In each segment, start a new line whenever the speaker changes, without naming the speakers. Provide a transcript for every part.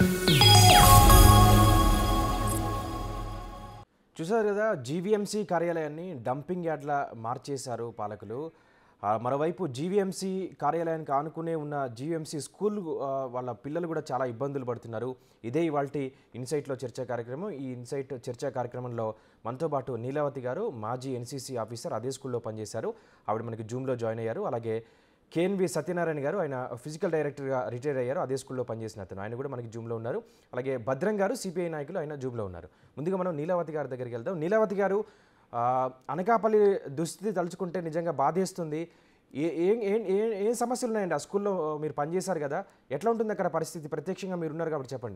చూసారు కదా జీవీఎంసీ కార్యాలయాన్ని డంపింగ్ యార్డ్లా మార్చేశారు పాలకులు ఆ, మరోవైపు జీవీఎంసీ కార్యాలయానికి ఆనుకునే ఉన్న జీవీఎంసీ స్కూల్ ఆ, వాళ్ళ పిల్లలు కూడా చాలా ఇబ్బందులు పడుతున్నారు ఇదే ఇవాళ ఇన్సైట్లో చర్చా కార్యక్రమం ఈ ఇన్సైట్ చర్చా కార్యక్రమంలో మనతో పాటు నీలావతి గారు మాజీ ఎన్సీసీ ఆఫీసర్ అదే స్కూల్లో పనిచేశారు ఆవిడ మనకి జూమ్లో జాయిన్ అయ్యారు అలాగే కేఎన్వి సత్యనారాయణ గారు ఆయన ఫిజికల్ డైరెక్టర్గా రిటైర్ అయ్యారు అదే స్కూల్లో పనిచేసిన అతను ఆయన కూడా మనకి జూమ్లో ఉన్నారు అలాగే భద్రం గారు సిపిఐ నాయకులు ఆయన జూమ్లో ఉన్నారు ముందుగా మనం నీలావతి గారి దగ్గరికి వెళ్దాం నీలావతి గారు ఆ, అనకాపల్లి దుస్థితి తలుచుకుంటే నిజంగా బాధేస్తుంది ఏ ఏం ఏం ఏం ఏం సమస్యలు ఉన్నాయండి ఆ స్కూల్లో మీరు పనిచేశారు కదా ఎట్లా ఉంటుంది అక్కడ పరిస్థితి ప్రత్యక్షంగా మీరు ఉన్నారు కాబట్టి చెప్పండి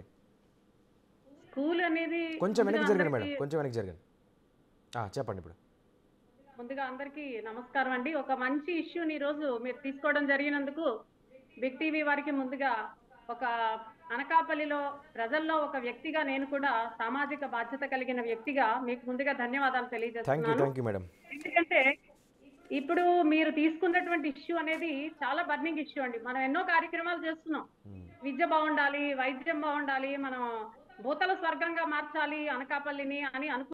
స్కూల్ అనేది
కొంచెం వెనక్కి
ముందుగా
జరగండి మేడం
అందరికీ-
కొంచెం వెనక్కి జరగండి ఆ, చెప్పండి ఇప్పుడు
ముందుగా అందరికీ నమస్కారం అండి ఒక మంచి ఇష్యూని ఈ రోజు మీరు తీసుకోవడం జరిగినందుకు బిగ్ టీవీ వారికి ముందుగా ఒక అనకాపల్లిలో ప్రజల్లో ఒక వ్యక్తిగా నేను కూడా సామాజిక బాధ్యత కలిగిన వ్యక్తిగా మీకు ముందుగా ధన్యవాదాలు
థ్యాంక్ యూ
తెలియజేస్తున్నాను
థ్యాంక్ యూ మేడం
ఎందుకంటే ఇప్పుడు మీరు తీసుకున్నటువంటి ఇష్యూ అనేది చాలా బర్నింగ్ ఇష్యూ అండి మనం ఎన్నో కార్యక్రమాలు చేస్తున్నాం విద్య బాగుండాలి వైద్యం బాగుండాలి మనం భూతల స్వర్గంగా మార్చాలి అనకాపల్లిని అని అనుకు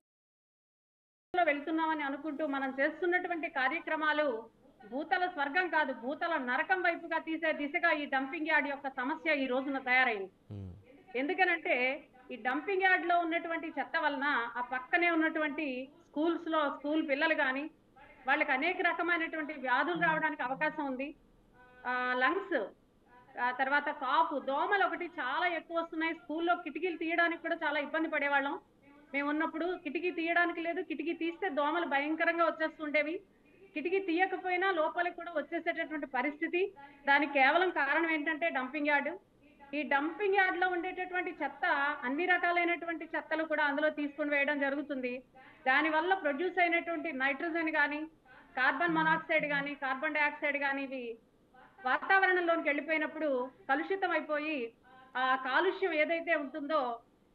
వెళ్తున్నామని అనుకుంటూ మనం చేస్తున్నటువంటి కార్యక్రమాలు భూతల స్వర్గం కాదు భూతల నరకం వైపుగా తీసే దిశగా ఈ డంపింగ్ యార్డ్ యొక్క సమస్య ఈ రోజున తయారైంది
మ్మ్.
ఎందుకనంటే ఈ డంపింగ్ యార్డ్ లో ఉన్నటువంటి చెత్త వలన ఆ పక్కనే ఉన్నటువంటి స్కూల్స్ లో స్కూల్ పిల్లలు కానీ వాళ్ళకి అనేక రకమైనటువంటి వ్యాధులు రావడానికి అవకాశం ఉంది లంగ్స్ ఆ తర్వాత కాపు దోమలు ఒకటి చాలా ఎక్కువ వస్తున్నాయి స్కూల్లో కిటికీలు తీయడానికి కూడా చాలా ఇబ్బంది పడేవాళ్ళం మేము ఉన్నప్పుడు కిటికీ తీయడానికి లేదు కిటికీ తీస్తే దోమలు భయంకరంగా వచ్చేస్తుండేవి కిటికీ తీయకపోయినా లోపలికి కూడా వచ్చేసేటటువంటి పరిస్థితి దానికి కేవలం కారణం ఏంటంటే డంపింగ్ యార్డ్ ఈ డంపింగ్ యార్డ్ లో ఉండేటటువంటి చెత్త అన్ని రకాలైనటువంటి చెత్తలు కూడా అందులో తీసుకుని వేయడం జరుగుతుంది దానివల్ల ప్రొడ్యూస్ అయినటువంటి నైట్రోజన్ కానీ కార్బన్ మొనాక్సైడ్ కానీ కార్బన్ డైఆక్సైడ్ కానీ ఇవి వాతావరణంలోకి వెళ్ళిపోయినప్పుడు కలుషితం అయిపోయి ఆ కాలుష్యం ఏదైతే ఉంటుందో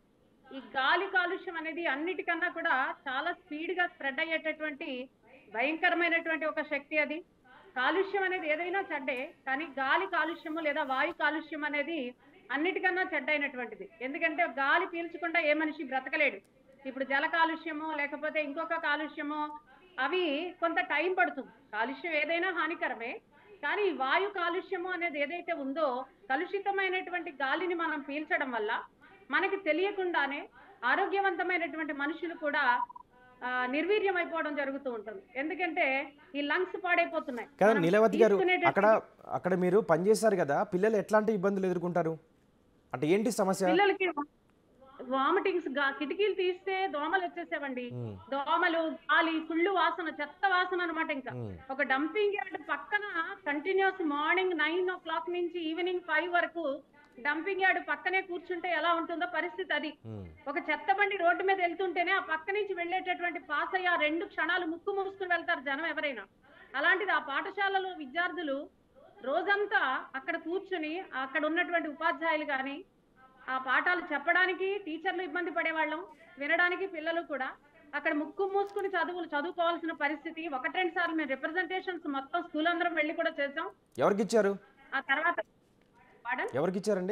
ఈ గాలి కాలుష్యం అనేది అన్నిటికన్నా కూడా చాలా స్పీడ్ గా స్ప్రెడ్ అయ్యేటటువంటి భయంకరమైనటువంటి ఒక శక్తి అది కాలుష్యం అనేది ఏదైనా చెడ్డే కానీ గాలి కాలుష్యము లేదా వాయు కాలుష్యం అనేది అన్నిటికన్నా చెడ్డైనటువంటిది ఎందుకంటే గాలి పీల్చకుండా ఏ మనిషి బ్రతకలేడు ఇప్పుడు జల కాలుష్యము లేకపోతే ఇంకొక కాలుష్యము అవి కొంత టైం పడుతుంది కాలుష్యం ఏదైనా హానికరమే కానీ ఈ వాయు కాలుష్యము అనేది ఏదైతే ఉందో కలుషితమైనటువంటి గాలిని మనం పీల్చడం వల్ల మనకి తెలియకుండానే ఆరోగ్యవంతమైనటువంటి మనుషులు కూడా ఆ, నిర్వీర్యం అయిపోవడం జరుగుతూ ఉంటుంది ఎందుకంటే ఈ లంగ్స్ పాడైపోతున్నాయి
కదా
మనం
నీలవతి గారు
తీసుకునేటటువంటి
అక్కడ అక్కడ మీరు పనిచేశారు కదా పిల్లలు ఎట్లాంటి ఇబ్బందులు ఎదుర్కొంటారు అంటే ఏంటి సమస్య
పిల్లలకి వామిటింగ్స్ కిటికీలు తీస్తే దోమలు వచ్చేసేవండి
మ్మ్.
దోమలు గాలి కుళ్ళు వాసన చెత్త వాసన అనమాట ఇంకా
మ్మ్.
ఒక డంపింగ్ యార్డ్ పక్కన continues morning nine o'clock నుంచి ఈవినింగ్ ఫైవ్ వరకు డంపింగ్ యార్డ్ పక్కనే కూర్చుంటే ఎలా ఉంటుందో పరిస్థితి అది
మ్మ్.
ఒక చెత్త బండి రోడ్డు మీద వెళ్తుంటేనే ఆ పక్క నుంచి వెళ్ళేటటువంటి పాస్ అయ్యి ఆ రెండు క్షణాలు ముక్కు మూసుకుని వెళ్తారు జనం ఎవరైనా అలాంటిది ఆ పాఠశాలలో విద్యార్థులు రోజంతా అక్కడ కూర్చుని అక్కడ ఉన్నటువంటి ఉపాధ్యాయులు కానీ ఆ పాఠాలు చెప్పడానికి టీచర్లు ఇబ్బంది పడేవాళ్ళం వినడానికి పిల్లలు కూడా అక్కడ ముక్కు మూసుకుని చదువులు చదువుకోవాల్సిన పరిస్థితి ఒకటి రెండు సార్లు మేము రిప్రజెంటేషన్స్ మొత్తం స్కూల్ అందరం వెళ్ళి కూడా చేసాం
ఎవరికి ఇచ్చారు
ఆ తర్వాత పాడన్
ఎవరికి ఇచ్చారండి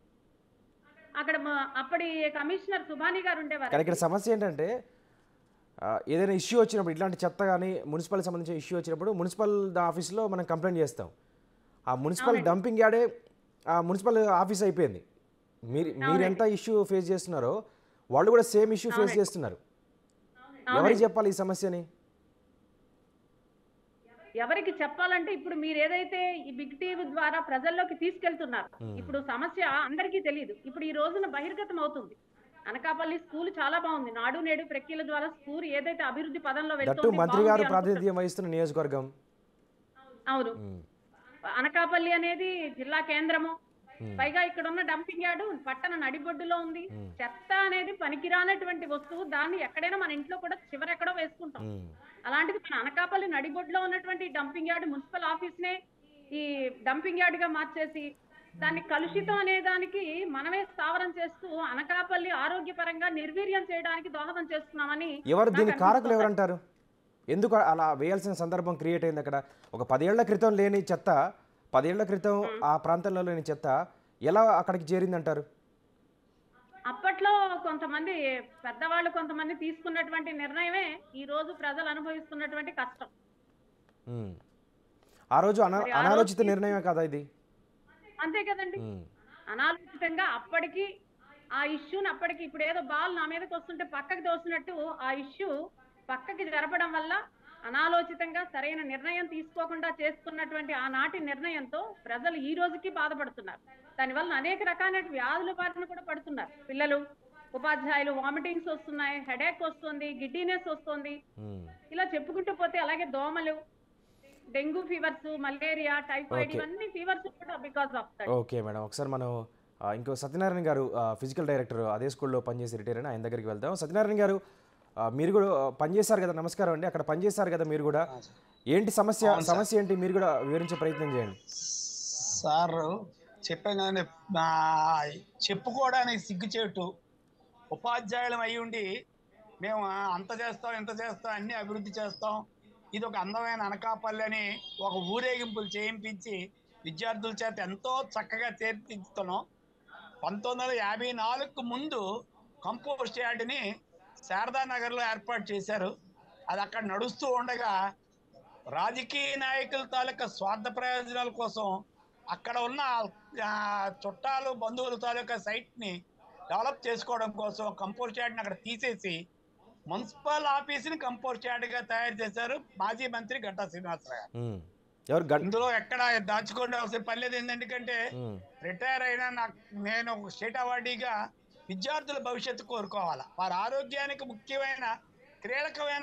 అక్కడ మా- అప్పటి కమిషనర్ సుభాని గారు ఉండేవారు
కానీ ఇక్కడ సమస్య ఏంటంటే ఆ, ఏదైనా ఇష్యూ వచ్చినప్పుడు ఇట్లాంటి చెత్త కానీ మున్సిపల్ సంబంధించిన ఇష్యూ వచ్చినప్పుడు మున్సిపల్ దా- ఆఫీస్లో మనం కంప్లైంట్ చేస్తాం ఆ మున్సిపల్ డంపింగ్ యార్డే ఆ మున్సిపల్ ఆఫీస్ అయిపోయింది మీరు మీరు ఎంత ఇష్యూ ఫేస్ చేస్తున్నారో వాళ్ళు కూడా సేమ్ ఇష్యూ ఫేస్ చేస్తున్నారు ఎవరికి చెప్పాలి ఈ సమస్యని
ఎవరికి చెప్పాలంటే ఇప్పుడు మీరు ఏదైతే ఈ బిగ్ టీవీ ద్వారా ప్రజల్లోకి తీసుకెళ్తున్నారు ఇప్పుడు సమస్య అందరికీ తెలియదు ఇప్పుడు ఈ రోజున బహిర్గతం అవుతుంది అనకాపల్లి స్కూల్ చాలా బాగుంది నాడు నేడు ప్రక్రియల ద్వారా స్కూల్ ఏదైతే అభివృద్ధి పదంలో
దట్టు
వెళ్తుంది
మంత్రి గారు
బాగుంది
ప్రాతినిధ్యం వహిస్తున్న నియోజకవర్గం
అవును
మ్మ్.
అనకాపల్లి అనేది జిల్లా కేంద్రము పైగా ఇక్కడ ఉన్న డంపింగ్ యార్డు పట్టణ నడిబొడ్డులో ఉంది చెత్త అనేది పనికిరానటువంటి వస్తువు దాన్ని ఎక్కడైనా మన ఇంట్లో కూడా చివరెక్కడో వేసుకుంటాం
మ్మ్.
అలాంటిది మన అనకాపల్లి నడిబొడ్డులో ఉన్నటువంటి డంపింగ్ యార్డ్ మున్సిపల్ ఆఫీస్ నే ఈ డంపింగ్ యార్డ్ గా మార్చేసి దాన్ని కలుషితం అనే దానికి మనమే స్థావరం చేస్తూ అనకాపల్లి ఆరోగ్యపరంగా నిర్వీర్యం చేయడానికి దోహదం చేస్తున్నామని
ఎవరు దీని
నాకు
కారకులు ఎవరంటారు ఎందుకు అలా వేయాల్సిన సందర్భం క్రియేట్ అయింది అక్కడ ఒక పదేళ్ల క్రితం లేని చెత్త పదేళ్ల క్రితం ఆ ప్రాంతంలో లేని చెత్త ఎలా అక్కడికి చేరిందంటారు
అప్పట్లో కొంతమంది పెద్దవాళ్ళు కొంతమంది తీసుకున్నటువంటి నిర్ణయమే ఈ రోజు ప్రజలు అనుభవిస్తున్నటువంటి కష్టం
ఉమ్. ఆ రోజు అనా
మరి ఆ
అనాలోచిత
రోజు
నిర్ణయమే కదా ఇది
అంతే కదండి
ఉమ్.
అనాలోచితంగా అప్పటికి ఆ ఇష్యూని అప్పటికి ఇప్పుడు ఏదో బాల్ నా మీదకి వస్తుంటే పక్కకి తోసినట్టు ఆ ఇష్యూ పక్కకి జరపడం వల్ల అనాలోచితంగా సరైన నిర్ణయం తీసుకోకుండా చేసుకున్నటువంటి ఆనాటి నిర్ణయంతో ప్రజలు ఈ రోజుకి బాధపడుతున్నారు దానివల్ల అనేక రకాల వ్యాధుల బారిన కూడా పడుతున్నారు పిల్లలు ఉపాధ్యాయులు వామిటింగ్స్ వస్తున్నాయి హెడేక్ వస్తుంది గిడ్డీనెస్ వస్తుంది
ఉమ్.
ఇలా చెప్పుకుంటూ పోతే అలాగే దోమలు dengue fevers malaria typhoid
Okay.
ఇవన్నీ ఫీవర్స్ కూడా because of that
okay madam ఒకసారి మనం ఆ, ఇంకో సత్యనారాయణ గారు ఆ, ఫిజికల్ డైరెక్టర్ అదే స్కూల్లో పనిచేసి రిటైర్ అయిన ఆయన దగ్గరికి వెళ్దాం సత్యనారాయణ గారు ఆ, మీరు కూడా ఆ, పనిచేశారు కదా నమస్కారం అండి అక్కడ పనిచేశారు కదా మీరు కూడా ఏంటి సమస్య
అవును సార్.
సమస్య ఏంటి మీరు కూడా వివరించే ప్రయత్నం చేయండి
సార్ చెప్పాను కదండి నా చెప్పుకోవడానికి సిగ్గుచేటు ఉపాధ్యాయులం అయి ఉండి మేము ఆ, అంత చేస్తాం ఇంత చేస్తాం అన్ని అభివృద్ధి చేస్తాం ఇది ఒక అందమైన అనకాపల్లి అని ఒక ఊరేగింపులు చేయింపించి విద్యార్థుల చేత ఎంతో చక్కగా తీర్చిదిద్దుతున్నాం పంతొమ్మిది వందల యాభై నాలుగుకు ముందు కంపోస్ట్ యార్డ్ని శారదా నగర్లో ఏర్పాటు చేశారు అది అక్కడ నడుస్తూ ఉండగా రాజకీయ నాయకుల తాలూకా స్వార్థ ప్రయోజనాల కోసం అక్కడ ఉన్న ఆ, చుట్టాలు బంధువుల తాలూకా సైట్ని డెవలప్ చేసుకోవడం కోసం కంపోస్ట్ యార్డ్ని అక్కడ తీసేసి మున్సిపల్ ఆఫీస్ని కంపోస్ట్ యార్డ్గా తయారు చేశారు మాజీ మంత్రి గంటా శ్రీనివాసరావు గారు.
ఉమ్. ఎవరు గడ్
ఇందులో ఎక్కడ దాచుకోండి అవసరం పని లేదు ఎందుకంటే
ఉమ్.
రిటైర్ అయినా నాకు నేను ఒక స్టేట్ అవార్డీగా విద్యార్థుల భవిష్యత్తు కోరుకోవాలా వారి ఆరోగ్యానికి ముఖ్యమైన క్రీడకమైన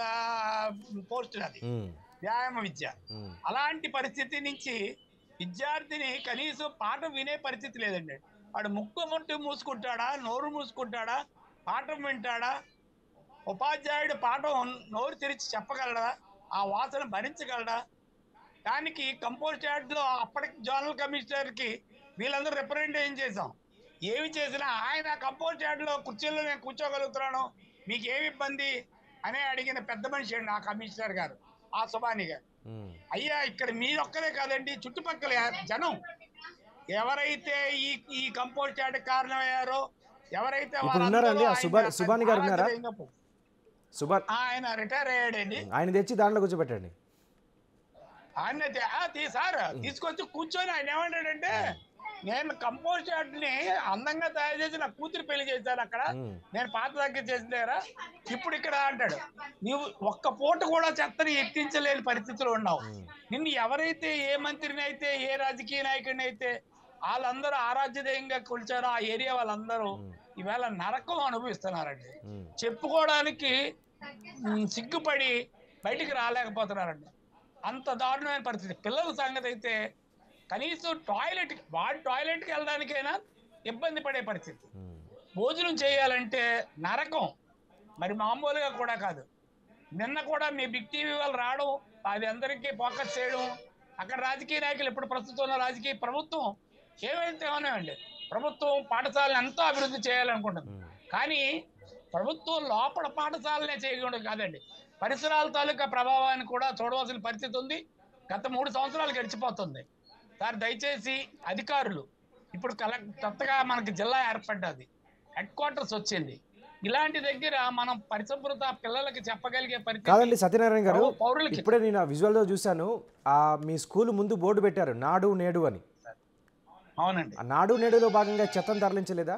పోస్టులు అది
ఉమ్.
వ్యాయామ విద్య
ఉమ్.
అలాంటి పరిస్థితి నుంచి విద్యార్థిని కనీసం పాఠం వినే పరిస్థితి లేదండి వాడు ముక్కు ముట్టు మూసుకుంటాడా నోరు మూసుకుంటాడా పాఠం వింటాడా ఉపాధ్యాయుడు పాఠం నోరు తెరిచి చెప్పగలడా ఆ వాసన భరించగలడా దానికి కంపోస్ట్ యార్డ్లో అప్పటికి జోనల్ కమిషనర్కి వీళ్ళందరూ రిప్రజెంటేషన్ చేశాం ఏమి చేసినా ఆయన కంపోస్ట్ యార్డ్లో కుర్చీలో నేను కూర్చోగలుగుతున్నాను మీకు ఏమి ఇబ్బంది అనే అడిగిన పెద్ద మనిషి అండి ఆ కమిషనర్ గారు ఆ సుబాని గారు
ఉమ్.
అయ్యా ఇక్కడ మీరొక్కరే కాదండి చుట్టుపక్కల జనం ఎవరైతే ఈ ఈ కంపోస్ట్ యార్డ్ కారణమయ్యారో ఎవరైతే
ఇప్పుడు ఉన్నారా అండి? ఆ
వాళ్ళందరూ
సుబా-
ఆయన
సుబాని గారు ఉన్నారా?
ఆరాధ్య
సుభాన్
ఆయన రిటైర్ అయ్యాడండి
ఆయన తెచ్చి దాంట్లో కూర్చోబెట్టండి
ఆయన తే- ఆ, తీ- సార్ తీసుకొచ్చి కూర్చొని ఆయన ఏమంటాడంటే నేను కంపోస్ట్ యార్డ్ ని అందంగా తయారు చేసి నా కూతురు పెళ్లి చేశాను అక్కడ
ఉమ్.
నేను పాత దగ్గర చేసినారా ఇప్పుడు ఇక్కడ అంటాడు నీవు ఒక్క పూట కూడా చెత్తని ఎత్తించలేని పరిస్థితిలో ఉన్నావు
ఉమ్.
నిన్ను ఎవరైతే ఏ మంత్రిని అయితే ఏ రాజకీయ నాయకుడిని అయితే వాళ్ళందరూ ఆరాధ్యదయంగా కొలిచారో ఆ ఏరియా వాళ్ళందరూ
ఉమ్.
ఈవేళ నరకం అనుభవిస్తున్నారండి
ఉమ్.
చెప్పుకోవడానికి మ్, సిగ్గుపడి బయటికి రాలేకపోతున్నారండి అంత దారుణమైన పరిస్థితి పిల్లల సంగతి అయితే కనీసం టాయిలెట్ వాడి టాయిలెట్కి వెళ్ళడానికైనా ఇబ్బంది పడే పరిస్థితి
ఉమ్.
భోజనం చేయాలంటే నరకం మరి మామూలుగా కూడా కాదు నిన్న కూడా మీ బిగ్ టీవీ వాళ్ళు రావడం అది అందరికీ ఫోకస్ చేయడం అక్కడ రాజకీయ నాయకులు ఇప్పుడు ప్రస్తుతం ఉన్న రాజకీయ ప్రభుత్వం ఏమైతే ఉన్నాయండి ప్రభుత్వం పాఠశాలను ఎంతో అభివృద్ధి చేయాలనుకుంటుంది
ఉమ్.
కానీ ప్రభుత్వం లోపల పాఠశాలనే చేయకూడదు కాదండి పరిసరాల తాలూకా ప్రభావాన్ని కూడా చూడవలసిన పరిస్థితి ఉంది గత మూడు సంవత్సరాలు గడిచిపోతుంది సార్ దయచేసి అధికారులు ఇప్పుడు కలెక్ట్ కొత్తగా మనకి జిల్లా ఏర్పడ్డది హెడ్ క్వార్టర్స్ వచ్చింది ఇలాంటి దగ్గర మనం పరిశుభ్రత పిల్లలకి చెప్పగలిగే
కాదండి
పరిస్థితి
సత్యనారాయణ గారు
పౌ- పౌరులకి
ఇప్పుడే నేను ఆ విజువల్తో చూశాను ఆ మీ స్కూల్ ముందు బోర్డు పెట్టారు నాడు నేడు అని
అవునండి
ఆ నాడు నేడులో భాగంగా చెత్తను తరలించలేదా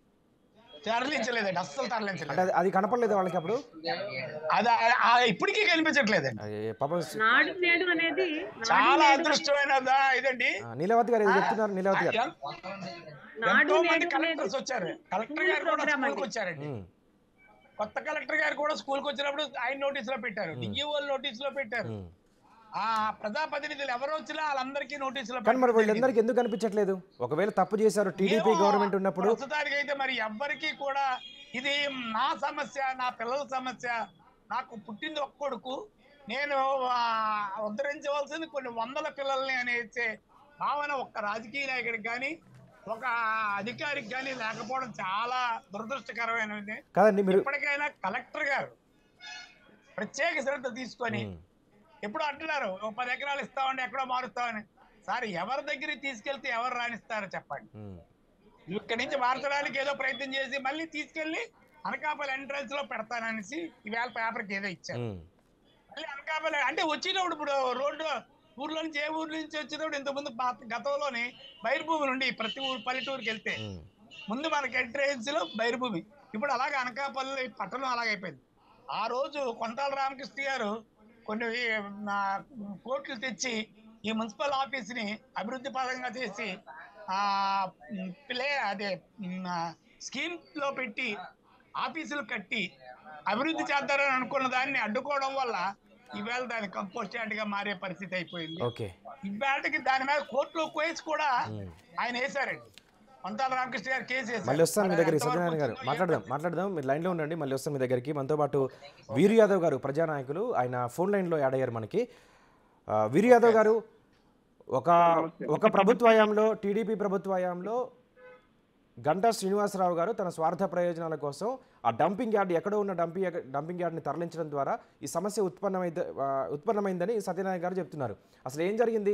తరలించలేదండి అస్సలు
అంటే
తరలించలేదు
అది- అది కనపడలేదు వాళ్ళకి అప్పుడు
అది ఆ ఇప్పటికీ కనిపించట్లేదండి
అది పాపం
నాడు నేడు అనేది నాడు
చాలా
నేడు
అదృష్టమైన దా- ఇదండి
ఆ, నీలవతి గారు ఏదో చెప్తున్నారు నీలవతి గారు
ఎం-
నాడు
ఎంతో మంది
నేడు
కలెక్టర్స్
అనేది
వచ్చారు కలెక్టర్
స్కూల్
గారు కూడా
ప్రోగ్రామ్
స్కూల్కి
అండి.
వచ్చారండి
ఉమ్.
కొత్త కలెక్టర్ గారు కూడా స్కూల్కి వచ్చినప్పుడు ఆయన నోటీస్ లో పెట్టారు డిఈఓ నోటీస్ లో పెట్టారు
ఉమ్.
ఆ ప్రజాప్రతినిధులు ఎవరు వచ్చినా వాళ్ళందరికీ నోటీస్ లో
కానీ మరి
పెట్టడం జరిగింది.
వీళ్ళందరికీ ఎందుకు కనిపించట్లేదు ఒకవేళ తప్పు చేశారు టీడీపీ
ఏమో,
గవర్నమెంట్ ఉన్నప్పుడు
ప్రస్తుతానికి అయితే మరి ఎవ్వరికీ కూడా ఇది నా సమస్య నా పిల్లల సమస్య నాకు పుట్టింది ఒక్క కొడుకు నేను ఆ, ఉద్ధరించవలసింది కొన్ని వందల పిల్లల్ని అనేసే భావన ఒక్క రాజకీయ నాయకుడికి కానీ ఒక అధికారికి కానీ లేకపోవడం చాలా దురదృష్టకరమైనది
కాదండి మీరు
ఇప్పటికైనా కలెక్టర్ గారు ప్రత్యేక శ్రద్ధ తీసుకొని
ఉమ్.
ఎప్పుడు అంటున్నారు ఓ పది ఎకరాలు ఇస్తామండి ఎక్కడో మారుస్తామని సార్ ఎవరి దగ్గరికి తీసుకెళ్తే ఎవరు రాణిస్తారో చెప్పండి
ఉమ్.
నువ్వు ఇక్కడి నుంచి మార్చడానికి ఏదో ప్రయత్నం చేసి మళ్ళీ తీసుకెళ్లి అనకాపల్లి ఎంట్రన్స్ లో పెడతాననేసి ఈవేళ పేపర్కి ఏదో ఇచ్చారు
ఉమ్,
మళ్ళీ అనకాపల్లి అంటే వచ్చినప్పుడు ఇప్పుడు రోడ్డు ఊర్లో నుంచి ఏ ఊర్లో నుంచి వచ్చినప్పుడు ఇంతకుముందు పాత- గతంలోని బైర్భూమి నుండి ప్రతి ఊరు పల్లెటూరుకి వెళ్తే
ఉమ్,
ముందు మనకి ఎంట్రన్స్ లో బైర్భూమి ఇప్పుడు అలాగే అనకాపల్లి పట్టణం అలాగైపోయింది ఆ రోజు కొంతాల రామకృష్ణ గారు కొన్ని నా కోట్లు తెచ్చి ఈ మున్సిపల్ ఆఫీస్ ని అభివృద్ధి పరంగా చేసి ఆ ఉమ్, ప్లే అదే స్కీమ్ లో పెట్టి ఆఫీసులు కట్టి అభివృద్ధి చేద్దారని అనుకున్న దాన్ని అడ్డుకోవడం వల్ల ఈవేళ దాని కంపోస్ట్ యార్డ్ గా మారే పరిస్థితి అయిపోయింది
ఓకే
ఇవాళకి దాని మీద కోర్టులో కేసు కూడా
ఉమ్.
ఆయన వేశారండి కొంతాల రామకృష్ణ గారు కేసు వేశారు.
మళ్ళీ వస్తాను మీ
మరి
దగ్గరికి
ఎంతవరకు
సత్యనారాయణ గారు
వచ్చిందో
మాట్లాడదాం మాట్లాడదాం మీరు లైన్లో ఉండండి మళ్ళీ వస్తాం మీ దగ్గరికి మనతో పాటు వీరు యాదవ్ గారు ప్రజానాయకులు ఆయన ఫోన్ లైన్లో యాడ్ అయ్యారు మనకి ఆ, వీరు యాదవ్ గారు ఒక ఒక ప్రభుత్వ హయాంలో టీడీపీ ప్రభుత్వ హయాంలో గంటా శ్రీనివాసరావు గారు తన స్వార్థ ప్రయోజనాల కోసం ఆ డంపింగ్ యార్డ్ ఎక్కడో ఉన్న డంపింగ్ డంపింగ్ యార్డ్ని తరలించడం ద్వారా ఈ సమస్య ఉత్పన్నమైంది ఆ, ఉత్పన్నమైందని సత్యనారాయణ గారు చెప్తున్నారు అసలు ఏం జరిగింది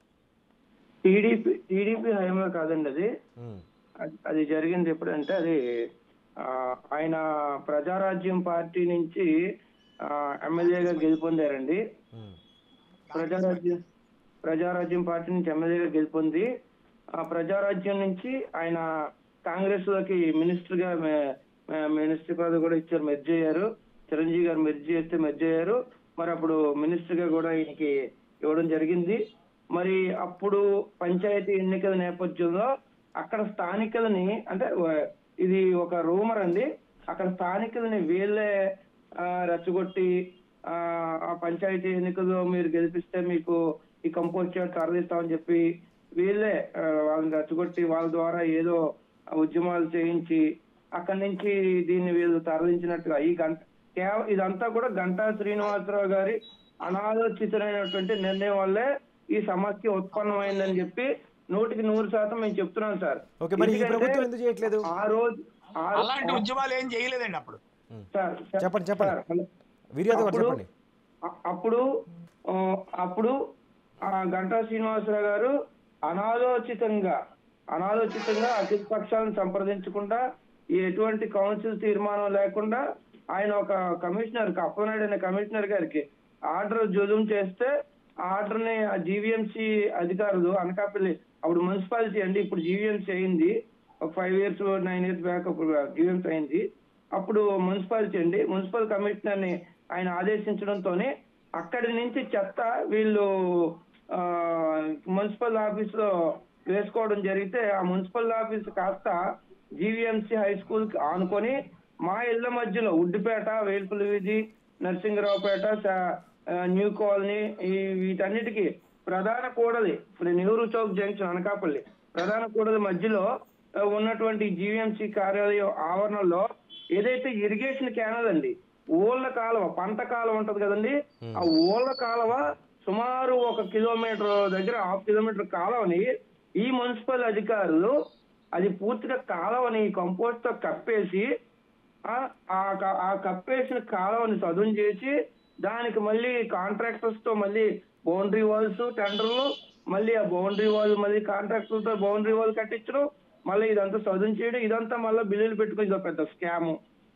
టీడీపీ టీడీపీ హయాంలో కాదండి అది
ఉమ్,
అది- అది జరిగింది ఎప్పుడంటే అది ఆ, ఆయన ప్రజారాజ్యం పార్టీ నుంచి ఆ, ఎమ్మెల్యేగా గెలుపొందారండి
ఉమ్,
ప్రజారాజ్యం ప్రజారాజ్యం పార్టీ నుంచి ఎమ్మెల్యేగా గెలుపొంది ఆ ప్రజారాజ్యం నుంచి ఆయన కాంగ్రెస్ లోకి మినిస్టర్ గా మే- మే- మినిస్టర్ పదవి కూడా ఇచ్చారు మెర్జ్ అయ్యారు చిరంజీవి గారు మెర్జ్ చేస్తే మెర్జ్ అయ్యారు మరి అప్పుడు మినిస్టర్ గా కూడా ఈయనకి ఇవ్వడం జరిగింది మరి అప్పుడు పంచాయతీ ఎన్నికల నేపథ్యంలో అక్కడ స్థానికులని అంటే వ- ఇది ఒక రూమర్ అండి అక్కడ స్థానికులని వీళ్ళే ఆ, రెచ్చగొట్టి ఆ ఆ పంచాయతీ ఎన్నికల్లో మీరు గెలిపిస్తే మీకు ఈ కంపోస్ట్ యార్డ్ తరలిస్తామని చెప్పి వీళ్ళే ఆ, వాళ్ళని రెచ్చగొట్టి వాళ్ళ ద్వారా ఏదో ఉద్యమాలు చేయించి అక్కడి నుంచి దీన్ని వీళ్ళు తరలించినట్టుగా ఈ గంట కేవలం ఇదంతా కూడా గంటా శ్రీనివాసరావు గారి అనాలోచితమైనటువంటి నిర్ణయం వల్లే ఈ సమస్య ఉత్పన్నమైందని చెప్పి నూటికి నూరు శాతం మేము చెప్తున్నాం సార్
ఓకే మరి ఈ
ఎందుకంటే
ప్రభుత్వం ఎందుకు చేయట్లేదు
ఆ రోజు ఆ రోజు-
అలాంటి ఉద్యమాలు ఏం చేయలేదండి అప్పుడు
సార్, సార్,
చెప్పండి, చెప్పండి.
Sir, hello.
వీరు యాదవ్ గారు
అప్పుడు-
చెప్పండి
అ- అప్పుడు ఆ, అప్పుడు ఆ గంటా శ్రీనివాసరావు గారు అనాలోచితంగా అనాలోచితంగా అఖిల పక్షాలను సంప్రదించకుండా ఎటువంటి కౌన్సిల్ తీర్మానం లేకుండా ఆయన ఒక కమిషనర్ అప్పనాయుడు అనే కమిషనర్ గారికి ఆర్డర్ జులుం చేస్తే ఆ ఆర్డర్ ని ఆ జీవీఎంసీ అధికారులు అనకాపల్లి అప్పుడు మున్సిపాలిటీ అండి ఇప్పుడు జీవీఎంసీ అయింది ఒక five years nine years back అప్పుడు జీవీఎంసీ అయింది అప్పుడు మున్సిపాలిటీ అండి మున్సిపల్ కమిషనర్ ని ఆయన ఆదేశించడంతోనే అక్కడి నుంచి చెత్త వీళ్ళు ఆ, మున్సిపల్ ఆఫీస్ లో వేసుకోవడం జరిగితే ఆ మున్సిపల్ ఆఫీస్ కాస్త జీవీఎంసీ హై స్కూల్ కి ఆనుకొని మా ఇళ్ల మధ్యలో ఉడ్డిపేట వేల్పుల వీధి నరసింగరావుపేట స- ఆ, న్యూ కాలనీ ఈ వీటన్నిటికీ ప్రధాన కూడలి ఇప్పుడు నెహ్రూ చౌక్ జంక్షన్ అనకాపల్లి ప్రధాన కూడలి మధ్యలో ఆ, ఉన్నటువంటి జీవీఎంసీ కార్యాలయం ఆవరణలో ఏదైతే ఇరిగేషన్ కెనాల్ అండి ఓళ్ళ కాలువ పంట కాలువ ఉంటది కదండి ఆ ఓళ్ళ కాలువ సుమారు ఒక కిలోమీటర్ దగ్గర హాఫ్ కిలోమీటర్ కాలువని ఈ మున్సిపల్ అధికారులు అది పూర్తిగా కాలువని కంపోస్ట్ తో కప్పేసి ఆ ఆ క- ఆ కప్పేసిన కాలువని చదును చేసి దానికి మళ్ళీ కాంట్రాక్టర్స్ తో మళ్ళీ బౌండరీ వాల్స్ టెండర్లు మళ్ళీ ఆ బౌండరీ వాల్ మళ్ళీ కాంట్రాక్టర్ తో బౌండరీ వాల్ కట్టించడం మళ్ళీ ఇదంతా చదును చేయడం ఇదంతా మళ్ళీ బిల్లులు పెట్టుకుని ఇదో పెద్ద స్కామ్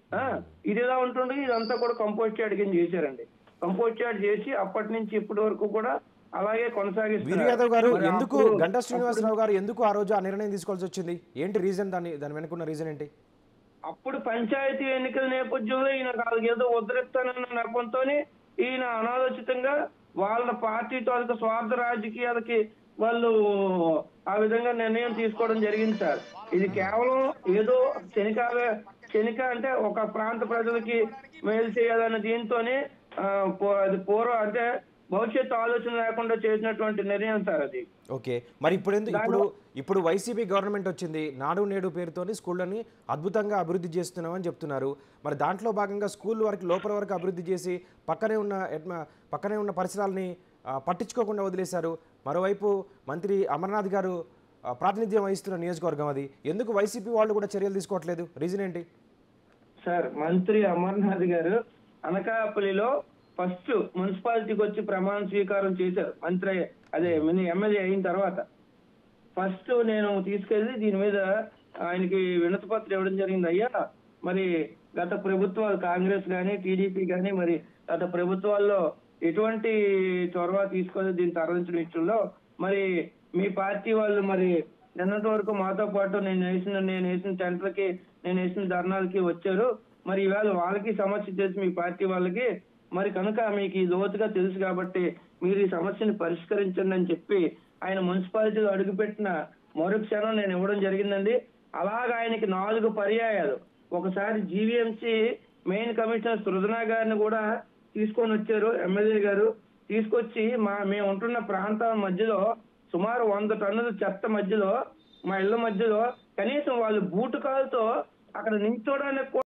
ఇది ఎలా ఉంటుంది ఇదంతా కూడా కంపోస్ట్ యార్డ్ కింద చేశారండి కంపోస్ట్ యార్డ్ చేసి అప్పటి నుంచి ఇప్పటి వరకు కూడా అలాగే
వీరు
కొనసాగిస్తున్నారు
యాదవ్ గారు
మరి
ఎందుకు
అప్పుడు-
గంటా శ్రీనివాసరావు గారు ఎందుకు ఆ రోజు ఆ నిర్ణయం తీసుకోవాల్సి వచ్చింది ఏంటి రీజన్ దాని దాని వెనుకున్న రీజన్ ఏంటి
అప్పుడు పంచాయతీ ఎన్నికల నేపథ్యంలో ఈయన ఏదో ఉద్ధరిస్తానన్న నెపంతో ఈయన అనాలోచితంగా వాళ్ళ పార్టీ తాలూకు స్వార్థ రాజకీయాలకి వాళ్ళు ఆ విధంగా నిర్ణయం తీసుకోవడం జరిగింది సార్ ఇది కేవలం ఏదో శనికాల శనిక అంటే ఒక ప్రాంత ప్రజలకి మేలు చేయాలన్న దీంతోనే ఆ, పూ- అది పూర్వ అంటే భవిష్యత్తు ఆలోచన లేకుండా చేసినటువంటి నిర్ణయం సార్ అది
ఓకే మరి ఇప్పుడు ఎందుకు ఇప్పుడు ఇప్పుడు వైసీపీ గవర్నమెంట్ వచ్చింది నాడు నేడు పేరుతోని స్కూళ్ళని అద్భుతంగా అభివృద్ధి చేస్తున్నామని చెప్తున్నారు మరి దాంట్లో భాగంగా స్కూల్ వరకు లోపల వరకు అభివృద్ధి చేసి పక్కనే ఉన్న ఎడ్మ- పక్కనే ఉన్న పరిసరాలని ఆ, పట్టించుకోకుండా వదిలేశారు మరోవైపు మంత్రి అమర్నాథ్ గారు ఆ, ప్రాతినిధ్యం వహిస్తున్న నియోజకవర్గం అది ఎందుకు వైసీపీ వాళ్ళు కూడా చర్యలు తీసుకోవట్లేదు రీజన్ ఏంటి
సార్ మంత్రి అమర్నాథ్ గారు అనకాపల్లిలో ఫస్ట్ మున్సిపాలిటీకి వచ్చి ప్రమాణ స్వీకారం చేశారు మంత్రి అయ్య- అదే మిని ఎమ్మెల్యే అయిన తర్వాత ఫస్ట్ నేను తీసుకెళ్లి దీని మీద ఆయనకి వినతి పత్రం ఇవ్వడం జరిగింది అయ్యా మరి గత ప్రభుత్వాలు కాంగ్రెస్ కానీ టీడీపీ కానీ మరి గత ప్రభుత్వాల్లో ఎటువంటి చొరవ తీసుకొని దీన్ని తరలించడం విషయంలో మరి మీ పార్టీ వాళ్ళు మరి నిన్నటి వరకు మాతో పాటు నేను వేసిన నేను వేసిన టెంట్లకి నేను వేసిన ధర్నాలకి వచ్చారు మరి ఈవేళ వాళ్ళకి సమస్య చేసి మీ పార్టీ వాళ్ళకి మరి కనుక మీకు ఈ లోతుగా తెలుసు కాబట్టి మీరు ఈ సమస్యని పరిష్కరించండి అని చెప్పి ఆయన మున్సిపాలిటీలో అడుగుపెట్టిన మరో క్షణం నేను ఇవ్వడం జరిగిందండి అలాగ ఆయనకి నాలుగు పర్యాయాలు ఒకసారి జీవీఎంసీ మెయిన్ కమిషనర్ సృజనా గారిని కూడా తీసుకొని వచ్చారు ఎమ్మెల్యే గారు తీసుకొచ్చి మా మేము ఉంటున్న ప్రాంతాల మధ్యలో సుమారు వంద టన్నుల చెత్త మధ్యలో మా ఇళ్ళ మధ్యలో కనీసం వాళ్ళు బూటు కాలుతో అక్కడ నించోడానికి కూడా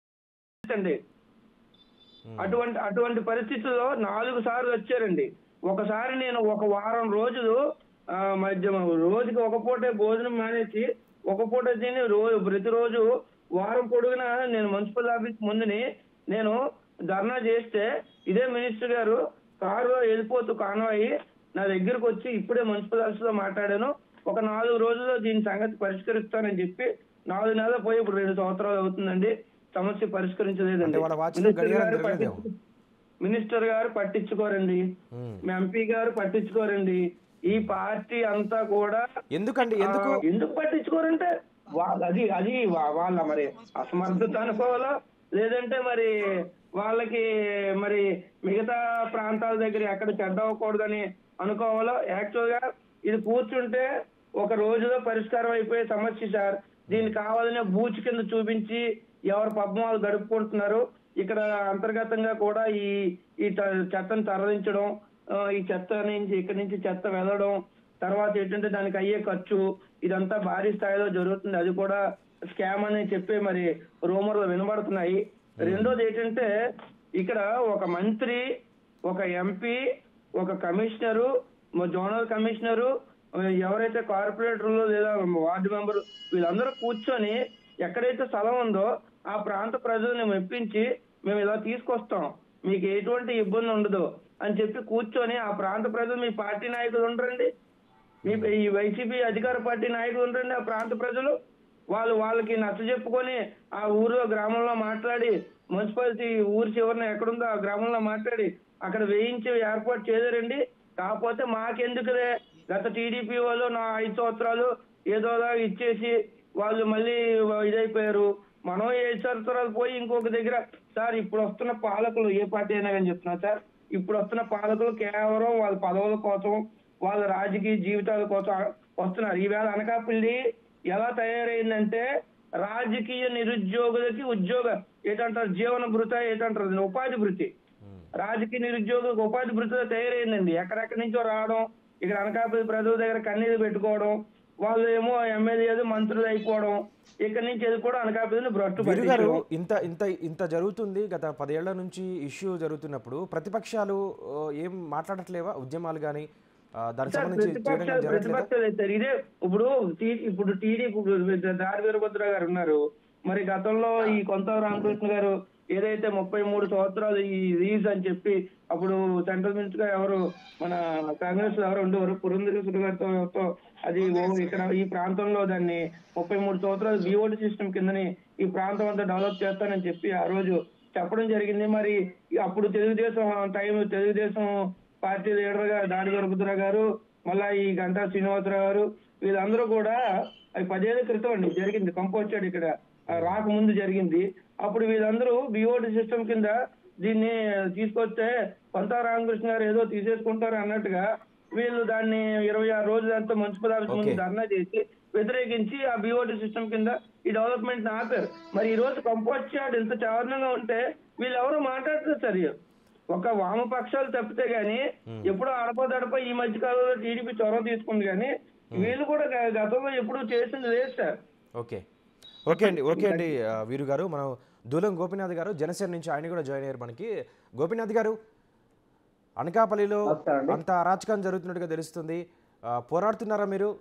అండి అటువంటి అటువంటి పరిస్థితుల్లో నాలుగు సార్లు వచ్చారండి ఒకసారి నేను ఒక వారం రోజులు ఆ, మధ్య రోజుకి ఒక పూటే భోజనం మానేసి ఒక పూట తిని రోజు ప్రతిరోజు వారం పొడుగునా నేను మున్సిపల్ ఆఫీస్ ముందుని నేను ధర్నా చేస్తే ఇదే మినిస్టర్ గారు కారులో వెళ్ళిపోతూ కాన్వాయి నా దగ్గరకు వచ్చి ఇప్పుడే మున్సిపల్ ఆఫీస్ లో మాట్లాడాను ఒక నాలుగు రోజుల్లో దీని సంగతి పరిష్కరిస్తానని చెప్పి నాలుగు నెలలు పోయి ఇప్పుడు రెండు సంవత్సరాలు అవుతుందండి సమస్య పరిష్కరించలేదండి
అంటే వాళ్ళ వాచ్లో
మినిస్టర్
గడియారం
గారు
తిరగలేదేమో.
పట్టించు- మినిస్టర్ గారు పట్టించుకోరండి
ఉమ్.
మీ ఎంపీ గారు పట్టించుకోరండి ఈ పార్టీ అంతా కూడా
ఎందుకండి ఎందుకు
ఆ, ఎందుకు పట్టించుకోరంటే వాళ్ళ అది అది వా- వాళ్ళ మరి అసమర్థత అనుకోవాలో లేదంటే మరి వాళ్ళకి మరి మిగతా ప్రాంతాల దగ్గర ఎక్కడ చెడ్డ అవ్వకూడదని అనుకోవాలో యాక్చువల్ గా ఇది కూర్చుంటే ఒక రోజులో పరిష్కారం అయిపోయే సమస్య సార్ దీన్ని కావాలనే బూచ్ కింద చూపించి ఎవరు పబ్బం వాళ్ళు గడుపుకుంటున్నారు ఇక్కడ అంతర్గతంగా కూడా ఈ ఈ త- చెత్తను తరలించడం ఆ, ఈ చెత్త నుంచి ఇక్కడి నుంచి చెత్త వెళ్ళడం తర్వాత ఏంటంటే దానికి అయ్యే ఖర్చు ఇదంతా భారీ స్థాయిలో జరుగుతుంది అది కూడా స్కామ్ అని చెప్పి మరి రూమర్లు వినబడుతున్నాయి రెండోది ఏంటంటే ఇక్కడ ఒక మంత్రి ఒక ఎంపీ ఒక కమిషనరు మ- జోనల్ కమిషనరు ఎవరైతే కార్పొరేటర్లు లేదా వార్డు మెంబర్ వీళ్ళందరూ కూర్చొని ఎక్కడైతే స్థలం ఉందో ఆ ప్రాంత ప్రజల్ని మెప్పించి మేము ఇలా తీసుకొస్తాం మీకు ఎటువంటి ఇబ్బంది ఉండదు అని చెప్పి కూర్చొని ఆ ప్రాంత ప్రజలు మీ పార్టీ నాయకులు ఉండరండి మీ ఈ వైసీపీ అధికార పార్టీ నాయకులు ఉండరండి ఆ ప్రాంత ప్రజలు వాళ్ళు వాళ్ళకి నచ్చ చెప్పుకొని ఆ ఊరిలో గ్రామంలో మాట్లాడి మున్సిపాలిటీ ఊరి చివరిన ఎక్కడుందో ఆ గ్రామంలో మాట్లాడి అక్కడ వేయించి ఏర్పాటు చేయలేరండి కాకపోతే మాకెందుకులే గత టీడీపీ వాళ్ళు నా ఐదు సంవత్సరాలు ఏదోలా ఇచ్చేసి వాళ్ళు మళ్ళీ ఇదైపోయారు మనం ఐదు సంవత్సరాలు పోయి ఇంకొక దగ్గర సార్ ఇప్పుడు వస్తున్న పాలకులు ఏ పార్టీ అయినా కానీ చెప్తున్నా సార్ ఇప్పుడు వస్తున్న పాలకులు కేవలం వాళ్ళ పదవుల కోసం వాళ్ళ రాజకీయ జీవితాల కోసం వస్తున్నారు ఈవేళ అనకాపల్లి ఎలా తయారైందంటే రాజకీయ నిరుద్యోగులకి ఉద్యోగ ఏంటంటారు జీవన భృత ఏంటంటారు దీన్ని? ఉపాధి భృతి రాజకీయ నిరుద్యోగులకు ఉపాధి భృతిలో తయారైందండి ఎక్కడెక్కడి నుంచో రావడం ఇక్కడ అనకాపల్లి ప్రజల దగ్గర కన్నీళ్ళు పెట్టుకోవడం వాళ్ళు ఏమో ఎమ్మెల్యేలు మంత్రులు అయిపోవడం ఇక్కడి నుంచి వెళ్ళి కూడా అనకాపల్లిని భ్రష్టు
వీరు గారు
పట్టించడం
ఇంత ఇంత ఇంత జరుగుతుంది గత పదేళ్ల నుంచి ఇష్యూ జరుగుతున్నప్పుడు ప్రతిపక్షాలు ఆ, ఏం మాట్లాడట్లేవా ఉద్యమాలు కానీ దానికి
సార్,
సంబంధించి చేయడం
ప్రతిపక్షాలు
కానీ జరగట్లేదా
ప్రతిపక్షాలు అయితే ఇదే ఇప్పుడు టీ- ఇప్పుడు టీడీ ఇప్పుడు దారి వీరభద్ర గారు ఉన్నారు మరి గతంలో ఈ కొంత రామకృష్ణ గారు ఏదైతే ముప్పై మూడు సంవత్సరాలు ఈ రీజ్ అని చెప్పి అప్పుడు సెంట్రల్ మినిస్టర్ గా ఎవరు మన కాంగ్రెస్ లో ఎవరు ఉండేవారు పురంధరేశ్వర గారితో ఎవరితో అది ఓ ఇక్కడ ఈ ప్రాంతంలో దాన్ని ముప్పై మూడు సంవత్సరాలు బిఓటి సిస్టమ్ కిందని ఈ ప్రాంతం అంతా డెవలప్ చేస్తానని చెప్పి ఆ రోజు చెప్పడం జరిగింది మరి అప్పుడు Telugu Desam time Telugu Desam party leader గా దాడి వరభద్ర గారు మళ్ళా ఈ గంటా శ్రీనివాసరావు గారు వీళ్ళందరూ కూడా అది పదేళ్ల క్రితం అండి జరిగింది కంపోస్టాడ్ ఇక్కడ ఆ, రాకముందు జరిగింది అప్పుడు వీళ్ళందరూ బిఓటి సిస్టమ్ కింద దీన్ని తీసుకొస్తే పంతా రామకృష్ణ గారు ఏదో తీసేసుకుంటారు అన్నట్టుగా వీళ్ళు దాన్ని ఇరవై ఆరు రోజులు అంతా మున్సిపల్ ఆఫీస్ ముందు
Okay.
ధర్నా చేసి వ్యతిరేకించి ఆ బిఓటి సిస్టమ్ కింద ఈ డెవలప్మెంట్ ఆపారు మరి ఈ రోజు కంపోస్ట్ యార్డ్ ఇంత చారణంగా ఉంటే వీళ్ళు ఎవరు మాట్లాడుతున్నారు సార్ ఒక వామపక్షాలు తప్పితే గానీ ఎప్పుడో అడపదడప ఈ మధ్య కాలంలో టీడీపీ చొరవ తీసుకుంది కానీ వీళ్ళు కూడా గ- గతంలో ఎప్పుడు చేసింది లేదు సార్
ఓకే ఓకే అండి ఓకే అండి ఆ, వీరు గారు మనం దూలం గోపీనాథ్ గారు జనసేన నుంచి ఆయన కూడా జాయిన్ అయ్యారు మనకి గోపీనాథ్ గారు అనకాపల్లిలో
నమస్కారం అండి.
అంత అరాచకం జరుగుతున్నట్టుగా తెలుస్తుంది ఆ, పోరాడుతున్నారా మీరు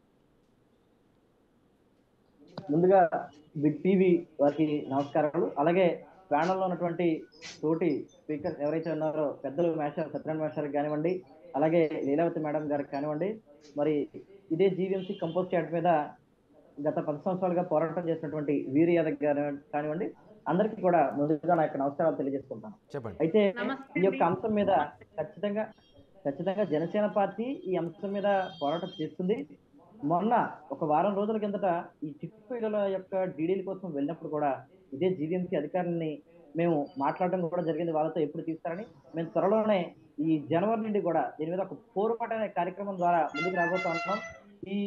ముందుగా బిగ్ టీవీ వారికి నమస్కారాలు అలాగే ప్యానల్లో ఉన్నటువంటి తోటి స్పీకర్ ఎవరైతే ఉన్నారో పెద్దలు మేషార్ సత్యనారాయణ మేషార్ కానివ్వండి అలాగే లీలావతి మేడం గారికి కానివ్వండి మరి ఇదే జీవీఎంసీ కంపోస్ట్ యార్డ్ మీద గత పది సంవత్సరాలుగా పోరాటం చేసినటువంటి వీరి యాదవ్ గారు కానివ్వండి అందరికీ కూడా ముందుగా నా యొక్క నమస్కారాలు తెలియజేసుకుంటాను
చెప్పండి
అయితే
నమస్తే
ఈ యొక్క
అండి.
అంశం మీద ఖచ్చితంగా ఖచ్చితంగా జనసేన పార్టీ ఈ అంశం మీద పోరాటం చేస్తుంది మొన్న ఒక వారం రోజుల కిందట ఈ చిక్కుపీడల యొక్క డీడీల కోసం వెళ్ళినప్పుడు కూడా ఇదే జీవీఎంసీ అధికారులని మేము మాట్లాడడం కూడా జరిగింది వాళ్ళతో ఎప్పుడు తీస్తారని మేము త్వరలోనే ఈ జనవరి నుండి కూడా దీని మీద ఒక పోరుపాటు అనే కార్యక్రమం ద్వారా ముందుకు రాబోతా ఉంటున్నాం ఈ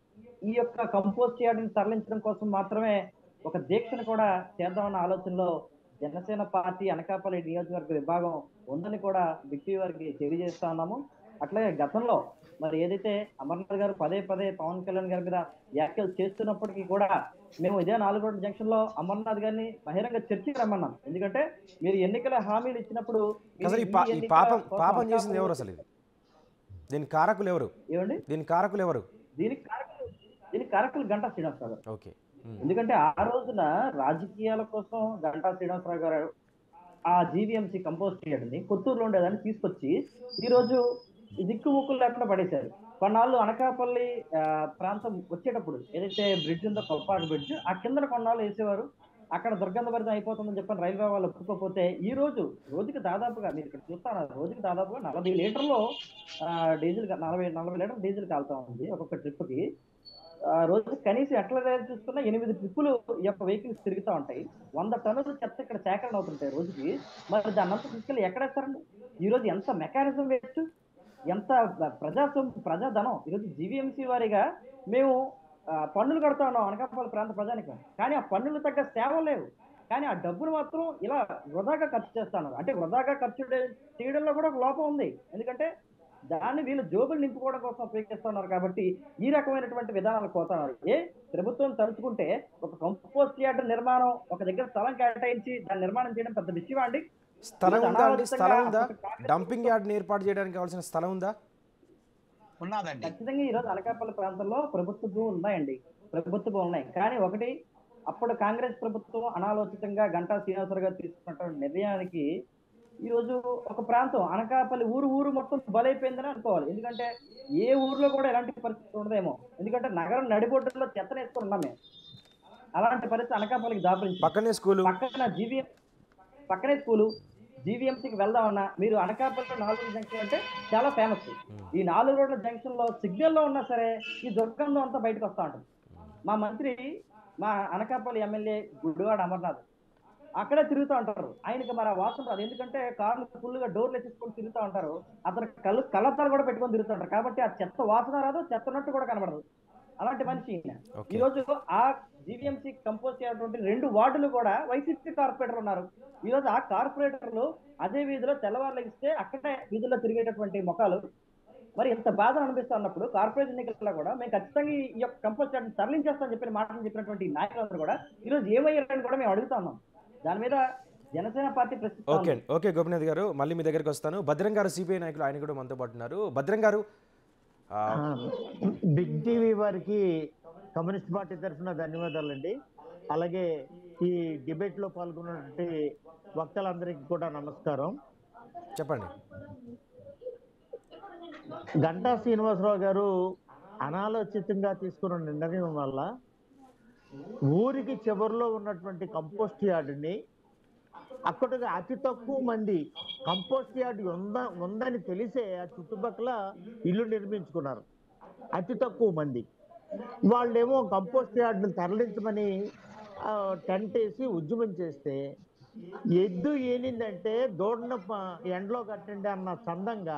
ఈ యొక్క కంపోస్ట్ యార్డ్ని తరలించడం కోసం మాత్రమే ఒక దీక్షను కూడా చేద్దామన్న ఆలోచనలో జనసేన పార్టీ అనకాపల్లి నియోజకవర్గ విభాగం ఉందని కూడా బిక్టీ వారికి తెలియజేస్తా ఉన్నాము అట్లాగే గతంలో మరి ఏదైతే అమర్నాథ్ గారు పదే పదే పవన్ కళ్యాణ్ గారి మీద వ్యాఖ్యలు చేస్తున్నప్పటికీ కూడా మేము ఇదే నాలుగు రోడ్ల జంక్షన్ లో అమర్నాథ్ గారిని బహిరంగ చర్చకి రమ్మన్నాం ఎందుకంటే మీరు ఎన్నికల హామీలు ఇచ్చినప్పుడు మీరు
అసలు ఈ
ఈ
పా- ఈ
ఎన్నికల
పాపం
కోసం
పాపం చేసింది
అనకాపల్లి-
ఎవరు అసలు ఇది దీని కారకులు ఎవరు
ఏమండి
దీని కారకులు ఎవరు
దీనికి కారకులు దీనికి కారకులు గంటా శ్రీనివాసరావు గారు
ఓకే ఉమ్.
ఎందుకంటే ఆ రోజున రాజకీయాల కోసం గంటా శ్రీనివాసరావు గారు ఆ జీవీఎంసీ కంపోస్ట్ చేయడండి కొత్తూరులో ఉండేదాన్ని తీసుకొచ్చి ఈ రోజు ఈ దిక్కు ముక్కులు లేకుండా పడేశారు కొన్నాళ్ళు అనకాపల్లి ఆ, ప్రాంతం వచ్చేటప్పుడు ఏదైతే బ్రిడ్జ్ ఉందో కొప్పాక బ్రిడ్జ్ ఆ కింద కొన్నాళ్ళు వేసేవారు అక్కడ దుర్గంధభరితం అయిపోతుందని చెప్పని రైల్వే వాళ్ళు ఒప్పుకోకపోతే ఈ రోజు రోజుకి దాదాపుగా మీరు ఇక్కడ చూస్తాను రోజుకి దాదాపుగా నలభై లీటర్లు ఆ, డీజిల్ కా- నలభై నలభై లీటర్ డీజిల్ కాలుతా ఉంది ఒక్కొక్క ట్రిప్ కి ఆ రోజు కనీసం ఎట్లా తయారు చూసుకున్నా ఎనిమిది ట్రిప్పులు ఈ యొక్క వెహికల్స్ తిరుగుతూ ఉంటాయి వంద టన్నుల చెత్త ఇక్కడ సేకరణ అవుతుంటాయి రోజుకి మరి దాన్ని అంతా తీసుకెళ్ళి ఎక్కడేస్తారండి ఈ రోజు ఎంత మెకానిజం వేస్ట్ ఎంత ప్రజా సొమ్ము ప్రజాధనం ఈరోజు జీవీఎంసీ వారిగా మేము ఆ, పన్నులు కడతా ఉన్నాం అనకాపల్లి ప్రాంత ప్రజానికి కానీ ఆ పన్నులు తగ్గ సేవ లేవు కానీ ఆ డబ్బును మాత్రం ఇలా వృధాగా ఖర్చు చేస్తున్నారు అంటే వృధాగా ఖర్చు చేయడంలో కూడా ఒక లోపం ఉంది ఎందుకంటే దాన్ని వీళ్ళు జోబులు నింపుకోవడం కోసం ఉపయోగిస్తున్నారు కాబట్టి ఈ రకమైనటువంటి విధానాలు కోతున్నారు ఏ ప్రభుత్వం తలుచుకుంటే ఒక కంపోస్ట్ యార్డ్ నిర్మాణం ఒక దగ్గర స్థలం కేటాయించి దాన్ని నిర్మాణం చేయడం పెద్ద విషయం అండి
స్థలం
ఈరోజు
ఉందా అండి స్థలం ఉందా
అనాలోచితంగా అప్పటి
డంపింగ్ యార్డ్ని ఏర్పాటు చేయడానికి కావాల్సిన స్థలం ఉందా
ఉన్నదండి
ఖచ్చితంగా ఈ రోజు అనకాపల్లి ప్రాంతంలో ప్రభుత్వ భూములు ఉన్నాయండి ప్రభుత్వ భూములు ఉన్నాయి కానీ ఒకటి అప్పుడు కాంగ్రెస్ ప్రభుత్వం అనాలోచితంగా గంటా శ్రీనివాసరావు గారు తీసుకున్నటువంటి నిర్ణయానికి ఈ రోజు ఒక ప్రాంతం అనకాపల్లి ఊరు ఊరు మొత్తం బలైపోయిందని అనుకోవాలి ఎందుకంటే ఏ ఊర్లో కూడా ఎలాంటి పరిస్థితి ఉండదేమో ఎందుకంటే నగరం నడిబొడ్డులో చెత్తను వేసుకుని ఉన్నాం మేము అలాంటి పరిస్థితి అనకాపల్లికి దాపరించింది
పక్కనే స్కూలు
పక్కన జీవీఎం పక్కనే స్కూలు జీవీఎంసీకి వెళ్దామన్నా మీరు అనకాపల్లి నాలుగు జంక్షన్ అంటే చాలా ఫేమస్ ఈ నాలుగు రోడ్ల జంక్షన్ లో సిగ్నల్ లో ఉన్నా సరే ఈ దుర్గంధం అంతా బయటకు వస్తా ఉంటుంది మా మంత్రి మా అనకాపల్లి ఎమ్మెల్యే గుడివాడ అమర్నాథ్ అక్కడే తిరుగుతూ ఉంటారు ఆయనకి మరి ఆ వాసన రాదు ఎందుకంటే కార్లు ఫుల్గా డోర్లు ఎత్తుకొని తిరుగుతూ ఉంటారు అతను కళ్ళు కళ్ళద్దాలు కూడా పెట్టుకొని తిరుగుతుంటారు కాబట్టి ఆ చెత్త వాసన రాదు చెత్తనట్టు కూడా కనబడదు అలాంటి మనిషి ఈయన
ఓకే
ఈ రోజు ఆ జీవీఎంసీ కంపోజ్ చేయటువంటి రెండు వార్డులు కూడా వైసీపీ కార్పొరేటర్ ఉన్నారు ఈ రోజు ఆ కార్పొరేటర్లు అదే వీధిలో తెల్లవారులు ఇస్తే అక్కడే వీధుల్లో తిరిగేటటువంటి ముఖాలు మరి ఇంత బాధ అనిపిస్తా ఉన్నప్పుడు కార్పొరేట్ ఎన్నికల్లో కూడా మేము ఖచ్చితంగా ఈ యొక్క కంపోజ్ చేయడం తరలించేస్తామని చెప్పిన మాటలు చెప్పినటువంటి ఈ నాయకులందరూ కూడా ఈ రోజు ఏమయ్యారని కూడా మేము అడుగుతా ఉన్నాం దాని మీద జనసేన పార్టీ ప్రశ్నిస్తా
ఓకే
ఉంది.
అండి ఓకే గోపినాథ్ గారు మళ్ళీ మీ దగ్గరికి వస్తాను భద్రం గారు సిపిఐ నాయకులు ఆయన కూడా మనతో పాటు ఉన్నారు భద్రం గారు ఆ,
బిగ్ టీవీ వారికి కమ్యూనిస్ట్ పార్టీ తరఫున ధన్యవాదాలండి అలాగే ఈ డిబేట్ లో పాల్గొన్నటువంటి వక్తలందరికీ కూడా నమస్కారం
చెప్పండి
గంటా శ్రీనివాసరావు గారు అనాలోచితంగా తీసుకున్న నిర్ణయం వల్ల ఊరికి చివరిలో ఉన్నటువంటి కంపోస్ట్ యార్డ్ని అక్కడికి అతి తక్కువ మంది కంపోస్ట్ యార్డ్ ఉంద ఉందని తెలిసే ఆ చుట్టుపక్కల ఇల్లు నిర్మించుకున్నారు అతి తక్కువ మంది వాళ్ళేమో కంపోస్ట్ యార్డ్ని తరలించమని ఆ, టెంట్ వేసి ఉద్యమం చేస్తే ఎద్దు ఏనిందంటే దూడన ప- ఎండలో కట్టండి అన్న చందంగా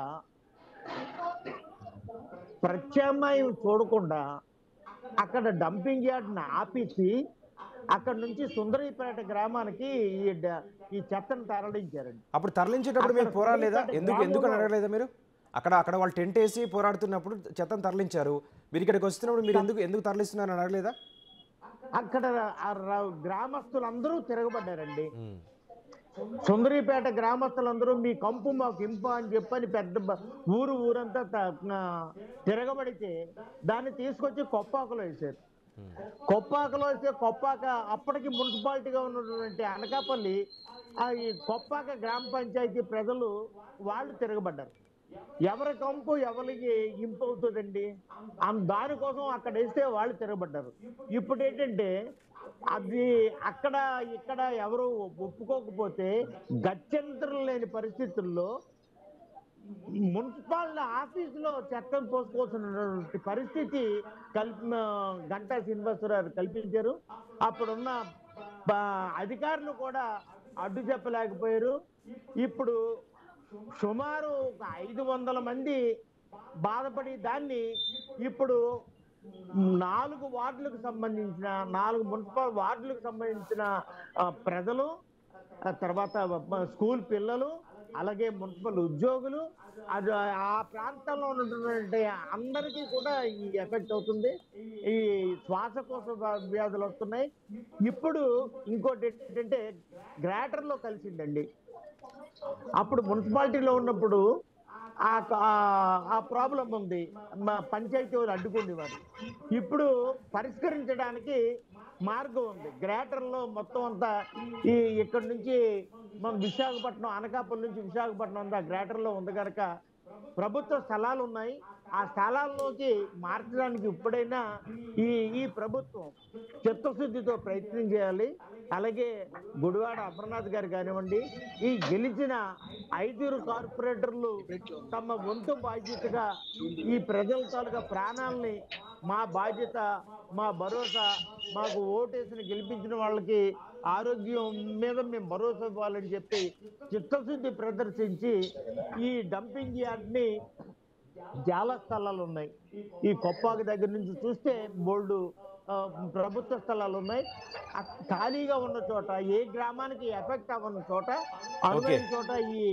ప్రత్యామ్నాయం చూడకుండా అక్కడ డంపింగ్ యార్డ్ని ఆపేసి అక్కడ నుంచి సుందరీపేట గ్రామానికి ఈ డ- ఈ చెత్తను తరలించారండి
అప్పుడు తరలించేటప్పుడు మీరు
అక్కడ
పోరాడలేదా
సుందరీపేట
ఎందుకు ఎందుకు అని
గ్రామంలో-
అడగలేదా మీరు అక్కడ అక్కడ వాళ్ళు టెంట్ వేసి పోరాడుతున్నప్పుడు చెత్తను తరలించారు మీరు ఇక్కడికి వస్తున్నప్పుడు మీరు ఎందుకు ఎందుకు తరలిస్తున్నారని అడగలేదా
అక్కడ ఆ ర- గ్రామస్తులందరూ తిరగబడ్డారండి
ఉమ్.
సుందరీపేట గ్రామస్తులందరూ మీ కంపు మాకు ఇంప అని చెప్పని పెద్ద బ- ఊరు ఊరంతా త- ఆ, తిరగబడితే దాన్ని తీసుకొచ్చి కొప్పాకలో వేశారు
ఉమ్.
కొప్పాకలో వేస్తే కొప్పాక అప్పటికి మున్సిపాలిటీగా ఉన్నటువంటి అనకాపల్లి ఆ ఈ కొప్పాక గ్రామ పంచాయతీ ప్రజలు వాళ్ళు తిరగబడ్డారు ఎవరి కంపు ఎవరికి ఇంపు అవుతుందండి అం- దానికోసం అక్కడ వేస్తే వాళ్ళు తిరగబడ్డారు ఇప్పుడు ఏంటంటే అది అక్కడ ఇక్కడ ఎవరు ఒప్పుకోకపోతే గత్యంతరం లేని పరిస్థితుల్లో మున్సిపల్ ఆఫీసులో చట్టం పోసుకోవాల్సినటువంటి పరిస్థితి కల్ప గంటా శ్రీనివాసరావు కల్పించారు అప్పుడున్న బ- అధికారులు కూడా అడ్డు చెప్పలేకపోయారు ఇప్పుడు సుమారు ఒక ఐదు వందల మంది బాధపడి దాన్ని ఇప్పుడు నాలుగు వార్డులకు సంబంధించిన నాలుగు మున్సిపల్ వార్డులకు సంబంధించిన ఆ, ప్రజలు ఆ తర్వాత మ- స్కూల్ పిల్లలు అలాగే మున్సిపల్ ఉద్యోగులు అది ఆ ప్రాంతంలో ఉన్నటువంటి అందరికీ కూడా ఈ ఎఫెక్ట్ అవుతుంది ఈ శ్వాసకోశ వ్య- వ్యాధులు వస్తున్నాయి ఇప్పుడు ఇంకోటి ఏంటంటే గ్రాటర్లో కలిసిందండి అప్పుడు మున్సిపాలిటీలో ఉన్నప్పుడు ఆ ఆ- ఆ ప్రాబ్లం ఉంది మా పంచాయతీ వాళ్ళు అడ్డుకునేవారు ఇప్పుడు పరిష్కరించడానికి మార్గం ఉంది గ్రేటర్లో మొత్తం అంతా ఈ ఇక్కడ నుంచి మన విశాఖపట్నం అనకాపల్లి నుంచి విశాఖపట్నం అంతా గ్రేటర్లో ఉంది కనుక ప్రభుత్వ స్థలాలు ఉన్నాయి ఆ స్థలాల్లోకి మార్చడానికి ఇప్పుడైనా ఈ ఈ ప్రభుత్వం చిత్తశుద్ధితో ప్రయత్నం చేయాలి అలాగే గుడివాడ అమర్నాథ్ గారు కానివ్వండి ఈ గెలిచిన ఐదుగురు కార్పొరేటర్లు తమ వంతు బాధ్యతగా ఈ ప్రజల తాలూకా ప్రాణాలని మా బాధ్యత మా భరోసా మాకు ఓటేసిన గెలిపించిన వాళ్ళకి ఆరోగ్యం మీద మేము భరోసా ఇవ్వాలని చెప్పి చిత్తశుద్ధి ప్రదర్శించి ఈ డంపింగ్ యార్డ్ని చాలా స్థలాలు ఉన్నాయి ఈ కొప్పాక దగ్గర నుంచి చూస్తే బోల్డు ఆ, ప్రభుత్వ స్థలాలు ఉన్నాయి ఆ ఖాళీగా ఉన్న చోట ఏ గ్రామానికి ఎఫెక్ట్ అవ్వని చోట అనువైన చోట ఈ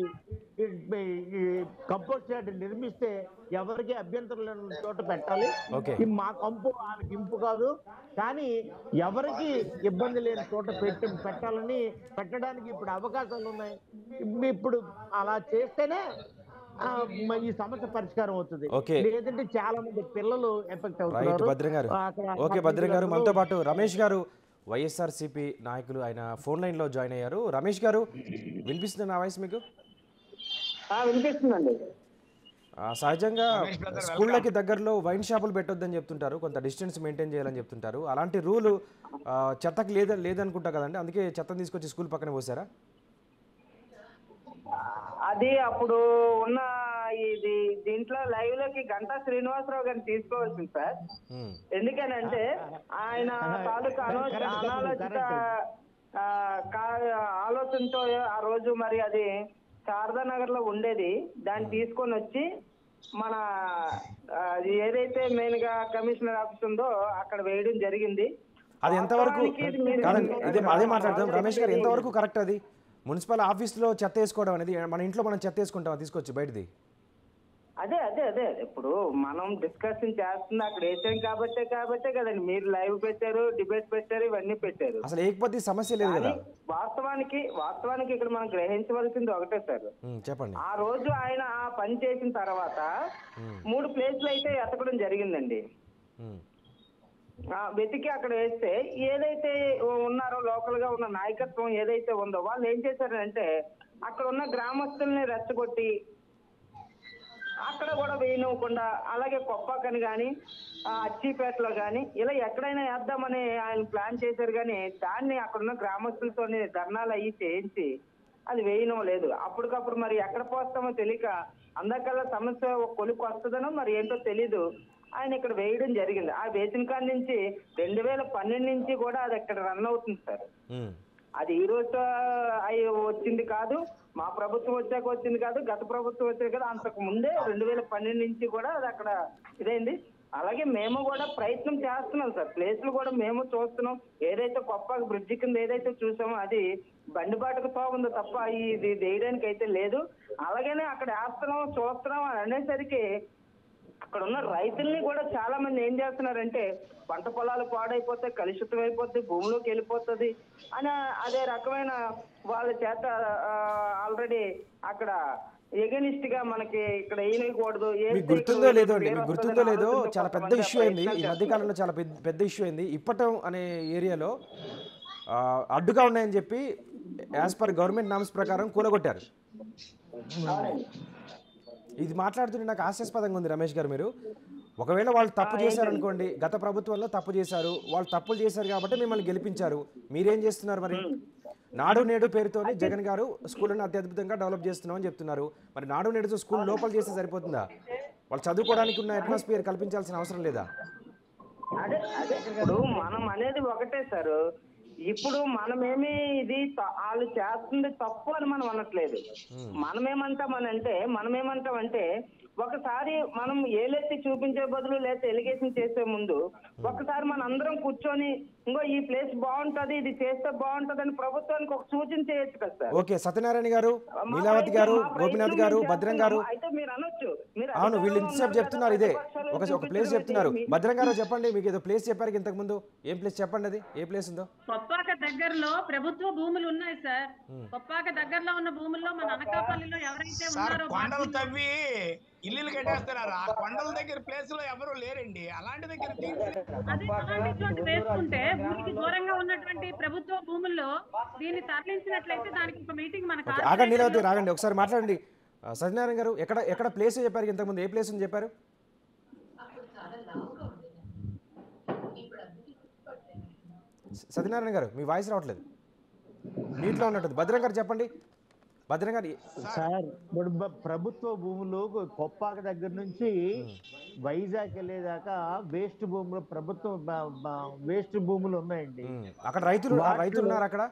కంపోస్ట్ యార్డ్ నిర్మిస్తే ఎవరికి అభ్యంతరం లేని చోట పెట్టాలి
ఓకే
ఇది మా కంపు వాళ్ళకి ఇంపు కాదు కానీ ఎవరికి ఇబ్బంది లేని చోట పెట్టి పెట్టాలని పెట్టడానికి ఇప్పుడు అవకాశాలు ఉన్నాయి ఇప్పుడు అలా చేస్తేనే ఆ, మ- ఈ సమస్య పరిష్కారం అవుతుంది
ఓకే.
లేదంటే చాలా మంది పిల్లలు ఎఫెక్ట్
రైట్
అవుతున్నారు
భద్రం గారు
ఆ, అక్కడ
ఓకే భద్రం గారు
అందరూ-
మనతో పాటు రమేష్ గారు వైఎస్ఆర్సీపీ నాయకులు ఆయన ఫోన్ లైన్లో జాయిన్ అయ్యారు రమేష్ గారు వినిపిస్తుంది నా వాయిస్ మీకు
వినిపిస్తుందండి
ఆ, సహజంగా
రమేష్ brother,
స్కూళ్ళకి దగ్గరలో వైన్ షాపులు పెట్టొద్దని చెప్తుంటారు కొంత డిస్టెన్స్ మెయింటైన్ చేయాలని చెప్తుంటారు అలాంటి రూలు ఆ, చెత్తకి లేద లేదనుకుంటా కదండి అందుకే చెత్తను తీసుకొచ్చి స్కూల్ పక్కన పోసారా
అది అప్పుడు ఉన్న ఇది దీంట్లో లైవ్ లోకి గంటా శ్రీనివాసరావు గారిని తీసుకోవాల్సింది సార్
ఉమ్,
ఎందుకనంటే ఆయన తాలూకా అనో-
Correct,
అనాలోచిత
correct.
ఆ, కా- ఆలోచనతో ఆ రోజు మరి అది శారదా నగర్ లో ఉండేది దాన్ని తీసుకొని వచ్చి మన ఆ, అది ఏదైతే మెయిన్ గా కమిషనర్ ఆఫీస్ ఉందో అక్కడ వేయడం జరిగింది
అది ఎంతవరకు
వాస్తవానికి ఇది మీరు-
కాదండి అదే అదే మాట్లాడదాం రమేష్ గారు ఎంతవరకు కరెక్ట్ అది మున్సిపల్ ఆఫీస్లో చెత్త వేసుకోవడం అనేది మన ఇంట్లో మనం చెత్త వేసుకుంటాం తీసుకొచ్చి బయటది
అదే అదే అదే ఇప్పుడు మనం డిస్కషన్ చేస్తుంది అక్కడ వేసాం కాబట్టే కాబట్టే కదండి మీరు లైవ్ పెట్టారు డిబేట్ పెట్టారు ఇవన్నీ పెట్టారు
అసలు ఏకపోతే సమస్య లేదు కదా
కానీ వాస్తవానికి వాస్తవానికి ఇక్కడ మనం గ్రహించవలసింది ఒకటే సార్
ఉమ్, చెప్పండి
ఆ రోజు ఆయన ఆ పని చేసిన తర్వాత
ఉమ్,
మూడు ప్లేస్లు అయితే ఎతకడం జరిగిందండి
ఉమ్,
ఆ, వెతికి అక్కడ వేస్తే ఏదైతే ఉన్నారో లోకల్ గా ఉన్న నాయకత్వం ఏదైతే ఉందో వాళ్ళు ఏం చేశారంటే అక్కడ ఉన్న గ్రామస్తుల్ని రెచ్చగొట్టి అక్కడ కూడా వేయనివ్వకుండా అలాగే కొప్పాకని కానీ అచ్చిపేటలో కానీ ఇలా ఎక్కడైనా వేద్దామని ఆయన ప్లాన్ చేశారు కానీ దాన్ని అక్కడున్న గ్రామస్తులతో ధర్నాలు అయ్యి చేయించి అది వేయడం లేదు అప్పటికప్పుడు మరి ఎక్కడ పోస్తామో తెలియక అందరికల్లా సమస్య ఒక కొలికి వస్తుందనో మరి ఏంటో తెలీదు ఆయన ఇక్కడ వేయడం జరిగింది ఆ వేసిన కాడి నుంచి రెండు వేల పన్నెండు నుంచి కూడా అది ఇక్కడ రన్ అవుతుంది సార్
ఉమ్,
అది ఈ రోజు అయి వచ్చింది కాదు మా ప్రభుత్వం వచ్చాక వచ్చింది కాదు గత ప్రభుత్వం వచ్చాక కాదు అంతకు ముందే రెండు వేల పన్నెండు నుంచి కూడా అది అక్కడ ఇదైంది అలాగే మేము కూడా ప్రయత్నం చేస్తున్నాం సార్ ప్లేస్లు కూడా మేము చూస్తున్నాం ఏదైతే కొప్ప బ్రిడ్జి కింద ఏదైతే చూసామో అది బండిబాటుకు తోగుందో తప్ప ఇది వేయడానికి అయితే లేదు అలాగనే అక్కడ వేస్తున్నాం చూస్తున్నాం అని అనేసరికి అక్కడ ఉన్న రైతుల్ని కూడా చాలా మంది ఏం చేస్తున్నారంటే పంట పొలాలు పాడైపోతాయి కలుషితం అయిపోద్ది భూమిలోకి వెళ్ళిపోతుంది అని అదే రకమైన వాళ్ళ చేత ఆల్రెడీ అక్కడ ఎగనిస్ట్ గా మనకి ఇక్కడ వేయకూడదు
మీకు గుర్తుందో లేదో అండి మీకు గుర్తుందో లేదో చాలా పెద్ద ఇష్యూ అయింది ఈ మధ్య కాలంలో చాలా పెద్ద పెద్ద ఇష్యూ అయింది ఇప్పటం అనే ఏరియాలో ఆ, అడ్డుగా ఉన్నాయని చెప్పి యాజ్ పర్ గవర్నమెంట్ నామ్స్ ప్రకారం కూలగొట్టారు ఇది మాట్లాడుతుంటే నాకు హాస్యాస్పదంగా ఉంది రమేష్ గారు మీరు ఒకవేళ వాళ్ళు తప్పు చేశారనుకోండి గత ప్రభుత్వంలో తప్పు చేశారు వాళ్ళు తప్పులు చేశారు కాబట్టి మిమ్మల్ని గెలిపించారు మీరేం చేస్తున్నారు మరి నాడు నేడు పేరుతోని జగన్ గారు స్కూళ్ళని అత్యద్భుతంగా డెవలప్ చేస్తున్నాం అని చెప్తున్నారు మరి నాడు నేడుతో స్కూల్ లోపల చేస్తే సరిపోతుందా వాళ్ళు చదువుకోవడానికి ఉన్న అట్మాస్ఫియర్ కల్పించాల్సిన అవసరం లేదా
అదే అదే ఇప్పుడు మనం అనేది ఒకటే సార్ ఇప్పుడు మనమేమి ఇది త- వాళ్ళు చేస్తుంది తప్పు అని మనం అనట్లేదు మనమేమంటామనంటే మనమేమంటామంటే ఒకసారి మనం ఏలెత్తి చూపించే బదులు లేకపోతే ఎలిగేషన్ చేసే ముందు ఒకసారి మన అందరం కూర్చొని ఇంకో ఈ ప్లేస్ బాగుంటది ఇది చేస్తే బాగుంటది అని ప్రభుత్వానికి ఒక సూచన చేయొచ్చు కదా సార్
ఓకే సత్యనారాయణ గారు
మా
నీలావతి గారు
ప్రయత్నం- మా
గోపినాథ్
ప్రయత్నం
గారు
మేము
భద్రం గారు
చేస్తున్నాము. అయితే మీరు అనొచ్చు మీరు
అవును వీళ్ళు
అధికారంలో
ఇంతసేపు
ఉన్నారు
చెప్తున్నారు
కదా,
ఇదే
ప్రతిపక్షాలు
ఒక ఒక ప్లేస్
చూపించడం
చెప్తున్నారు
ఏంటి?
భద్రం గారు చెప్పండి మీకు ఏదో ప్లేస్ చెప్పారు ఇంతకు ముందు ఏం ప్లేస్ చెప్పండి అది ఏ ప్లేస్ ఉందో
కొప్పాక దగ్గరలో ప్రభుత్వ భూములు ఉన్నాయి సార్ కొప్పాక దగ్గరలో ఉన్న భూముల్లో మన అనకాపల్లిలో ఎవరైతే
సార్
ఉన్నారో
కొండలు
బాధ్యులు-
తవ్వి ఇల్లులు కట్టేస్తున్నారు ఆ కొండల దగ్గర ప్లేస్ లో ఎవరు లేరండి అలాంటి దగ్గర తీర్చి
అదే అలాంటి వేసుకుంటే భూమికి దూరంగా ఉన్నటువంటి ప్రభుత్వ భూముల్లో దీన్ని తరలించినట్లయితే దానికి ఒక మీటింగ్ మన
ఓకే ఆగండి నీలావతి రాగండి ఒకసారి మాట్లాడండి ఆ, సత్యనారాయణ గారు ఎక్కడ ఎక్కడ ప్లేస్ చెప్పారు ఇంతకుముందు ఏ ప్లేస్ అని చెప్పారు స- సత్యనారాయణ గారు మీ వాయిస్ రావట్లేదు నీటిలో ఉన్నట్టు భద్రం గారు చెప్పండి భద్రం గారు
సార్ ఇప్పుడు బ- ప్రభుత్వ భూములు కొప్పాక దగ్గర నుంచి వైజాగ్ వెళ్ళేదాకా వేస్ట్ భూములు ప్రభుత్వ వేస్ట్ భూములు ఉన్నాయండి
ఉమ్, అక్కడ రైతులు ఆ రైతులు ఉన్నారు అక్కడ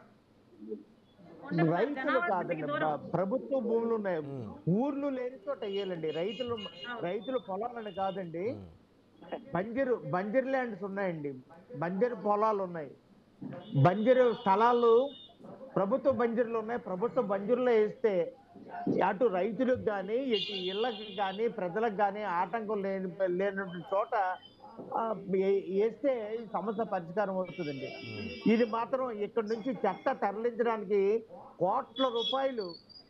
రైతులు కాదండి బ- ప్రభుత్వ భూములు ఉన్నాయి ఊర్లు లేని చోట వేయాలండి రైతులు రైతులు పొలాలని కాదండి బంజరు బంజర్ ల్యాండ్స్ ఉన్నాయండి బంజరు పొలాలు ఉన్నాయి బంజరు స్థలాలు ప్రభుత్వ బంజరులు ఉన్నాయి ప్రభుత్వ బంజరులో వేస్తే అటు రైతులకు కానీ ఇటు ఇళ్ళకి కానీ ప్రజలకు కానీ ఆటంకం లేని లేనటువంటి చోట ఆ, ఏ- వేస్తే ఈ సమస్య పరిష్కారం అవుతుందండి ఇది మాత్రం ఇక్కడ నుంచి చెత్త తరలించడానికి కోట్ల రూపాయలు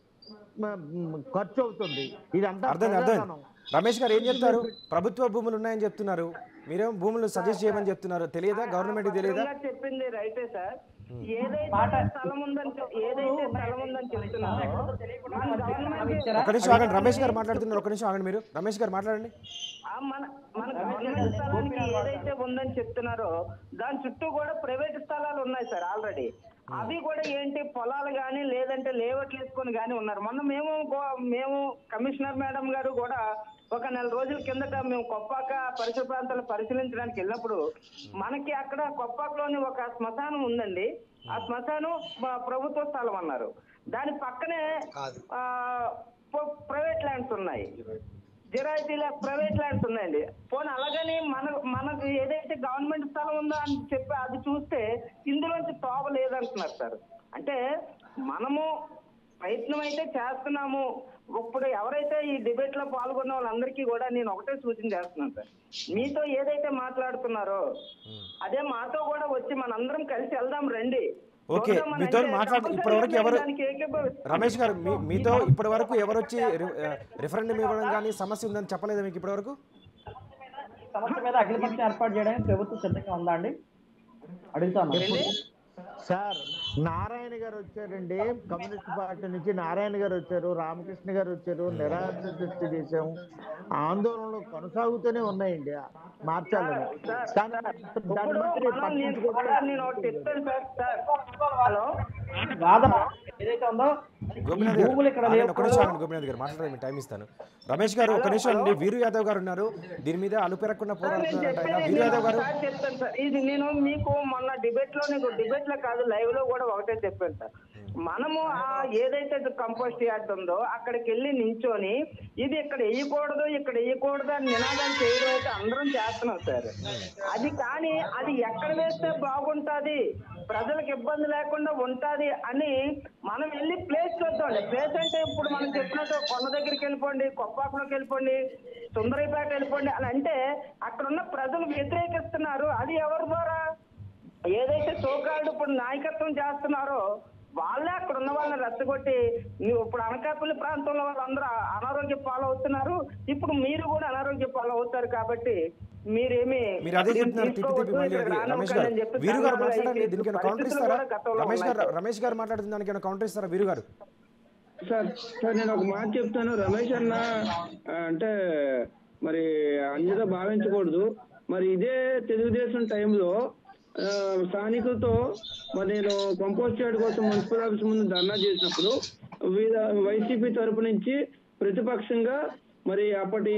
మ- మ్, ఖర్చు అవుతుంది ఇదంతా
అర్థం అర్థం
ప్రజాధనం.
రమేష్ గారు ఏం చెప్తారు ప్రభుత్వ భూములు ఉన్నాయని చెప్తున్నారు మీరేం భూములు సజెస్ట్ చేయమని చెప్తున్నారు తెలియదా గవర్నమెంట్ తెలియదా
భద్రంగా చెప్పింది రైటే సార్ ఏదైతే స్థలం ఉందని చెప్- ఏదైతే స్థలం ఉందని చెప్తున్నారో మన గవర్నమెంట్
ఒక నిమిషం ఆగండి రమేష్ గారు మాట్లాడుతున్నారు ఒక నిమిషం ఆగండి మీరు రమేష్ గారు మాట్లాడండి
ఆ మన మన గవర్నమెంట్ స్థలానికి ఏదైతే ఉందని చెప్తున్నారో దాని చుట్టూ కూడా ప్రైవేట్ స్థలాలు ఉన్నాయి సార్ ఆల్రెడీ అవి కూడా ఏంటి పొలాలు కానీ లేదంటే లేవట్లు వేసుకొని కానీ ఉన్నారు మొన్న మేము గో- మేము కమిషనర్ మేడం గారు కూడా ఒక నెల రోజుల కిందట మేము కొప్పాక పరిసర ప్రాంతాలు పరిశీలించడానికి వెళ్ళినప్పుడు మనకి అక్కడ కొప్పాకలోని ఒక శ్మశానం ఉందండి ఆ శ్మశానం మా ప్రభుత్వ స్థలం అన్నారు దాని పక్కనే ఆ, ప్ర- ప్రైవేట్ ల్యాండ్స్ ఉన్నాయి జిరాయితీల ప్రైవేట్ ల్యాండ్స్ ఉన్నాయండి పోనీ అలాగని మన మనకు ఏదైతే గవర్నమెంట్ స్థలం ఉందో అని చెప్పి అది చూస్తే ఇందులోంచి తోవ లేదంటున్నారు సార్ అంటే మనము ప్రయత్నం అయితే చేస్తున్నాము ఇప్పుడు ఎవరైతే ఈ డిబేట్ లో పాల్గొన్న వాళ్ళందరికీ కూడా నేను ఒకటే సూచన చేస్తున్నాను సార్ మీతో ఏదైతే మాట్లాడుతున్నారో అదే మాతో కూడా వచ్చి మనందరం కలిసి వెళ్దాం రండి
ఓకే,
చూద్దాం అని
మీతో
అంటే
మాట్లాడు-
తప్పనిసరిగా
ఇప్పటివరకు ఎవరు-
దానికి ఏకీభవిస్తాం.
రమేష్ గారు మీ మీతో ఇప్పటి వరకు ఎవరు వచ్చి రిఫరెండం ఇవ్వడం కానీ సమస్య ఉందని చెప్పలేదా మీకు ఇప్పటి వరకు
సమస్య మీద అఖిలపక్షం ఏర్పాటు చేయడానికి ప్రభుత్వం సిద్ధంగా ఉందా అండి అడుగుతాను
సార్ నారాయణ గారు వచ్చారండి కమ్యూనిస్ట్ పార్టీ నుంచి నారాయణ గారు వచ్చారు రామకృష్ణ గారు వచ్చారు నిరాశ సృష్టి చేశాం ఆందోళనలు కొనసాగుతూనే ఉన్నాయండి మార్చాలని కానీ దాన్ని
ఇప్పుడు
మాత్రం
మనం నేను కూడా
పట్టించుకోవడం
నేను ఒకటి చెప్తాను సార్ సార్ హలో
వాదన ఏదైతే ఉందో ఈ
గోపినాథ్ గారు
భూములు ఇక్కడ
ఆగండి,
లేవు
ఒక నిమిషం ఆగండి గోపినాథ్ గారు మాట్లాడడానికి మీకు టైం ఇస్తాను రమేష్ గారు ఒక నిమిషం అండి వీరు యాదవ్ గారు ఉన్నారు దీని మీద అలుపెరగకుండా
సార్, నేను
పోరాడుతున్నారంట ఆయన
చెప్పేది
వీరు
నేను
యాదవ్ గారు
ఒకసారి చెప్తాను సార్ ఇది నేను మీకు మొన్న డిబేట్ లో నీకు డిబేట్ లో కాదు లైవ్ లో కూడా ఒకటే చెప్పాను సార్ మనము ఆ ఏదైతే కంపోస్ట్ యార్డ్ ఉందో అక్కడికి వెళ్ళి నించొని ఇది ఇక్కడ వేయకూడదు ఇక్కడ వేయకూడదు అని నినాదం చేయడం అయితే అందరం చేస్తున్నాం సార్ అది కానీ అది ఎక్కడ వేస్తే బాగుంటది ప్రజలకు ఇబ్బంది లేకుండా ఉంటది అని మనం వెళ్ళి ప్లేస్ చూద్దామండి ప్లేస్ అంటే ఇప్పుడు మనం చెప్పినట్టు కొండ దగ్గరికి వెళ్ళిపోండి కొప్పాకులోకి వెళ్ళిపోండి సుందరిపేట వెళ్ళిపోండి అని అంటే అక్కడ ఉన్న ప్రజలు వ్యతిరేకిస్తున్నారు అది ఎవరి ద్వారా ఏదైతే సోకాళ్ళు ఇప్పుడు నాయకత్వం చేస్తున్నారో వాళ్ళే అక్కడ ఉన్న వాళ్ళని రెచ్చగొట్టి నువ్వు ఇప్పుడు అనకాపల్లి ప్రాంతంలో వాళ్ళందరూ అనారోగ్య పాలవుతున్నారు ఇప్పుడు మీరు కూడా అనారోగ్య పాలవుతారు కాబట్టి మీరేమి
మీరు అదే చెప్తున్నారు తిప్పి తిప్పి మళ్ళీ అది రమేష్ గారు వీరు గారు మాట్లాడండి దీనికి కౌంటర్ ఇస్తారా రమేష్ గారు రమేష్ గారు మాట్లాడుతున్న దానికి కౌంటర్ ఇస్తారా వీరు గారు
సార్ సార్ నేను ఒక మాట చెప్తాను రమేష్ అన్న ఆ, అంటే మరి అన్యత భావించకూడదు మరి ఇదే తెలుగుదేశం టైంలో ఆ, స్థానికులతో మరి నేను కంపోస్ట్ యార్డ్ కోసం మున్సిపల్ ఆఫీస్ ముందు ధర్నా చేసినప్పుడు వీళ్ళ వైసీపీ తరపు నుంచి ప్రతిపక్షంగా మరి అప్పటి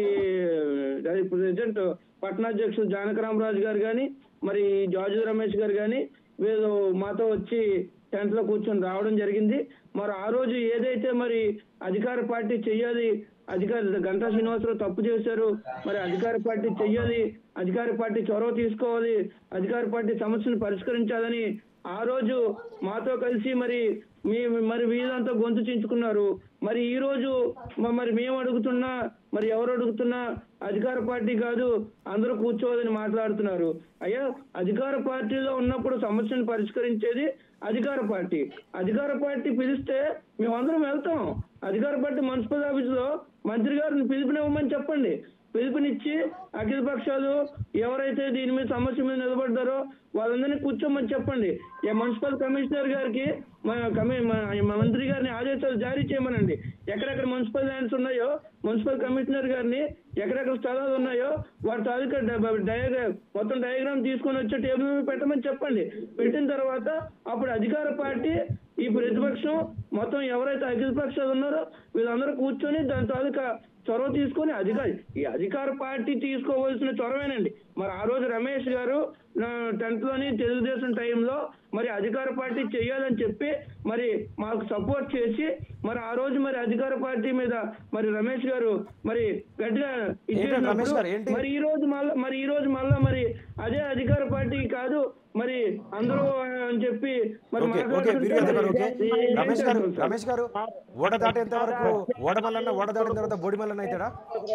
ప్రెసిడెంట్ పట్టణాధ్యక్షుడు జానకరామరాజు గారు కానీ మరి జార్జి రమేష్ గారు కానీ వీళ్ళు మాతో వచ్చి టెంట్ లో కూర్చొని రావడం జరిగింది మరి ఆ రోజు ఏదైతే మరి అధికార పార్టీ చెయ్యాలి అధికార గంటా శ్రీనివాసరావు తప్పు చేశారు మరి అధికార పార్టీ చెయ్యాలి అధికార పార్టీ చొరవ తీసుకోవాలి అధికార పార్టీ సమస్యను పరిష్కరించాలని ఆ రోజు మాతో కలిసి మరి మీ మరి వీళ్ళంతా గొంతు చించుకున్నారు మరి ఈ రోజు మ- మరి మేము అడుగుతున్నా మరి ఎవరు అడుగుతున్నా అధికార పార్టీ కాదు అందరూ కూర్చోవద్దని మాట్లాడుతున్నారు అయ్యా అధికార పార్టీలో ఉన్నప్పుడు సమస్యను పరిష్కరించేది అధికార పార్టీ అధికార పార్టీ పిలిస్తే మేమందరం వెళ్తాం అధికార పార్టీ మున్సిపల్ ఆఫీసులో మంత్రి గారిని పిలుపునివ్వమని చెప్పండి పిలుపునిచ్చి అఖిల పక్షాలు ఎవరైతే దీని మీద సమస్య మీద నిలబడ్డారో వాళ్ళందరినీ కూర్చోమని చెప్పండి ఈ మున్సిపల్ కమిషనర్ గారికి మన కమి మన- మన మంత్రి గారిని ఆదేశాలు జారీ చేయమనండి ఎక్కడెక్కడ మున్సిపల్ ల్యాండ్స్ ఉన్నాయో మున్సిపల్ కమిషనర్ గారిని ఎక్కడెక్కడ స్థలాలు ఉన్నాయో వాటి తాలూకా డయాగ్రామ్ మొత్తం డయాగ్రామ్ తీసుకొని వచ్చే టేబుల్ మీద పెట్టమని చెప్పండి పెట్టిన తర్వాత అప్పుడు అధికార పార్టీ ఈ ప్రతిపక్షం మొత్తం ఎవరైతే అఖిల పక్షాలు ఉన్నారో వీళ్ళందరూ కూర్చొని దాని తాలూకా చొరవ తీసుకొని అధికార ఈ అధికార పార్టీ తీసుకోవాల్సిన చొరవేనండి మరి ఆ రోజు రమేష్ గారు టెన్త్ లోని తెలుగుదేశం టైంలో మరి అధికార పార్టీ చేయాలని చెప్పి మరి మాకు సపోర్ట్ చేసి మరి ఆ రోజు మరి అధికార పార్టీ మీద మరి రమేష్ గారు మరి గట్టిగా
ఏంటండి
ఇచ్చేసినప్పుడు
రమేష్ గారు, ఏంటి?
మరి ఈ రోజు మళ్ళా మరి ఈ రోజు మళ్ళా మరి అదే అధికార పార్టీ కాదు మరి అందరూ అని చెప్పి మరి
ఓకే ఓకే వీరయ్య గారు ఓకే
ఏం
రమేష్ గారు
చేస్తారు సార్?
రమేష్ గారు ఓడ దాటేంత వరకు ఓడమల్లన్న ఓడ దాటిన తర్వాత బోడిమల్లన్న అవుతాడా